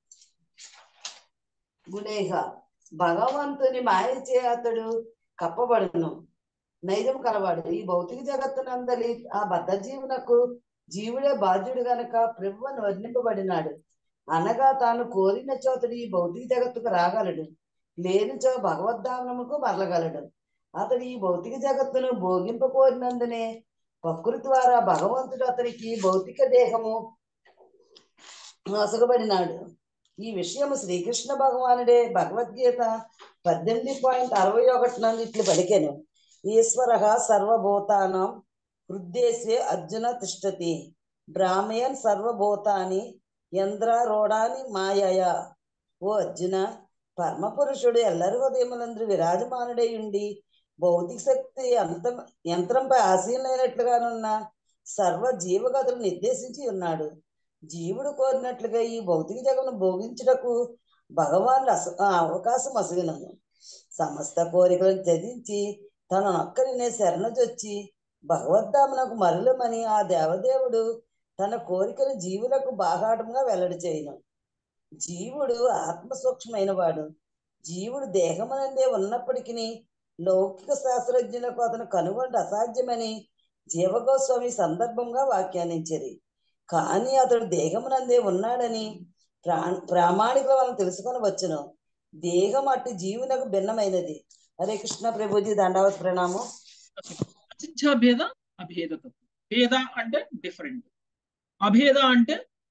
గుణేహ భగవంతుని మాయచే అతడు కప్పబడును నైజం కలవాడు ఈ భౌతిక జగత్తునందలి ఆ బద్ధ జీవునకు జీవుడే బాధ్యుడు గనక ప్రభువును వర్ణింపబడినాడు అనగా తాను కోరిన చోతడు ఈ భౌతిక జగత్తుకు రాగలడు లేనిచో భగవద్ధామముకు మరలగలడు అతడు ఈ భౌతిక జగత్తును భోగింపకోరినందునే ప్రకృతి ద్వారా భగవంతుడు అతనికి భౌతిక దేహము నొసగబడినాడు ఈ విషయము శ్రీకృష్ణ భగవానుడే భగవద్గీత పద్దెనిమిది పాయింట్ అరవై ఒకటి నందు ఇట్లు పలికెను ఈశ్వర సర్వభూతానం హృద్దేశే అర్జున తిష్టతి బ్రాహ్మయన్ సర్వభూతాని యంద్రారూఢాని మాయయ ఓ అర్జున పరమపురుషుడు ఎల్లరి హృదయములందరూ విరాజమానుడై ఉండి భౌతిక శక్తి అంతం యంత్రంపై ఆశీనైనట్లుగానున్న సర్వ జీవగతులు నిర్దేశించి ఉన్నాడు జీవుడు కోరినట్లుగా ఈ భౌతిక జగమును భోగించుటకు భగవాన్ అస- ఆ అవకాశం అసగినను సమస్త కోరికలను త్యజించి తన నొక్కరినే శరణజొచ్చి భగవద్ధామునకు మరలమని ఆ దేవదేవుడు తన కోరికను జీవులకు బాహాటంగా వెల్లడి చేయను జీవుడు ఆత్మ సూక్ష్మమైన వాడు జీవుడు దేహమునందే ఉన్నప్పటికీ లౌకిక శాస్త్రజ్ఞులకు అతను కనుగొంట అసాధ్యమని జీవగోస్వామి సందర్భంగా వ్యాఖ్యానించరి కానీ అతడు దేహమునందే ఉన్నాడని ప్రా ప్రామాణికుల వలన తెలుసుకొని వచ్చును దేహం అట్టి జీవునకు భిన్నమైనది హరే కృష్ణ ప్రభుజీ దండవత్ ప్రణామం
అచిత్య భేద అభేద తత్వం భేద అంటే డిఫరెంట్ అభేద అంటే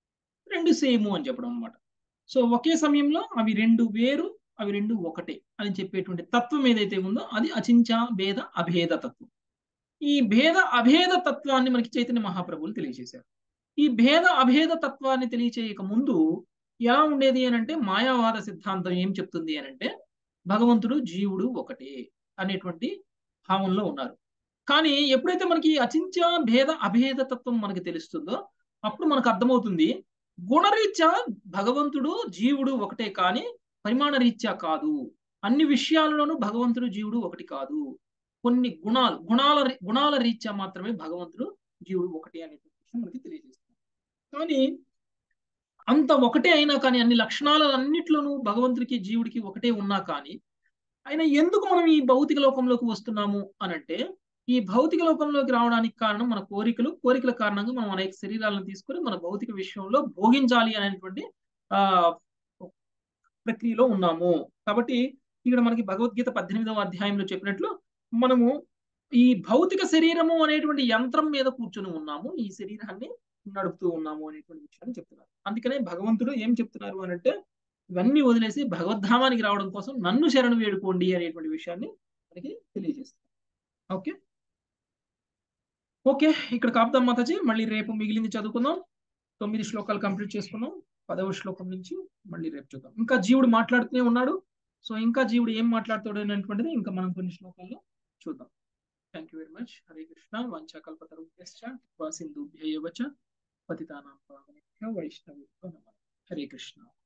రెండు సేమ్ అని చెప్పడం అనమాట సో ఒకే సమయంలో అవి రెండు వేరు అవి రెండు ఒకటే అని చెప్పేటువంటి తత్వం ఏదైతే ఉందో అది అచించ భేద అభేద తత్వం ఈ భేద అభేద తత్వాన్ని మనకి చైతన్య మహాప్రభువులు తెలియజేశారు ఈ భేద అభేద తత్వాన్ని తెలియచేయక ముందు ఎలా ఉండేది అని అంటే మాయావాద సిద్ధాంతం ఏం చెప్తుంది అని అంటే భగవంతుడు జీవుడు ఒకటే అనేటువంటి భావంలో ఉన్నారు కానీ ఎప్పుడైతే మనకి అచించ భేద అభేద తత్వం మనకి తెలుస్తుందో అప్పుడు మనకు అర్థమవుతుంది గుణరీత్యా భగవంతుడు జీవుడు ఒకటే కానీ పరిమాణ రీత్యా కాదు అన్ని విషయాలలోనూ భగవంతుడు జీవుడు ఒకటి కాదు కొన్ని గుణాలు గుణాల గుణాల రీత్యా మాత్రమే భగవంతుడు జీవుడు ఒకటే అనే విషయం మనకి తెలియజేస్తుంది కానీ అంత ఒకటే అయినా కానీ అన్ని లక్షణాలన్నిట్లోనూ భగవంతుడికి జీవుడికి ఒకటే ఉన్నా కానీ ఆయన ఎందుకు మనం ఈ భౌతిక లోకంలోకి వస్తున్నాము అని అంటే ఈ భౌతిక లోకంలోకి రావడానికి కారణం మన కోరికలు కోరికల కారణంగా మనం అనేక శరీరాలను తీసుకొని మన భౌతిక విషయంలో భోగించాలి అనేటువంటి ఆ ప్రక్రియలో ఉన్నాము కాబట్టి ఇక్కడ మనకి భగవద్గీత పద్దెనిమిదవ అధ్యాయంలో చెప్పినట్లు మనము ఈ భౌతిక శరీరము అనేటువంటి యంత్రం మీద కూర్చొని ఉన్నాము ఈ శరీరాన్ని నడుపుతూ ఉన్నాము అనేటువంటి విషయాన్ని చెప్తున్నారు అందుకనే భగవంతుడు ఏం చెప్తున్నారు అని అంటే ఇవన్నీ వదిలేసి భగవద్ధామానికి రావడం కోసం నన్ను శరణు వేడుకోండి అనేటువంటి విషయాన్ని మనకి తెలియజేస్తారు ఓకే ఓకే ఇక్కడ కాపుదాం మాతాజీ మళ్ళీ రేపు మిగిలింది చదువుకుందాం తొమ్మిది శ్లోకాలు కంప్లీట్ చేసుకున్నాం పదవ శ్లోకం నుంచి మళ్ళీ రేపు చూద్దాం ఇంకా జీవుడు మాట్లాడుతూనే ఉన్నాడు సో ఇంకా జీవుడు ఏం మాట్లాడుతాడు అనేటువంటిది ఇంకా మనం కొన్ని శ్లోకాల్లో చూద్దాం thank you very much Hare Krishna వంచకల్పతరుభ్యశ్చ సింధుభ్యయవచ పతితానాం పావనేభ్యో వైష్ణవేభ్యో నమః హరే కృష్ణ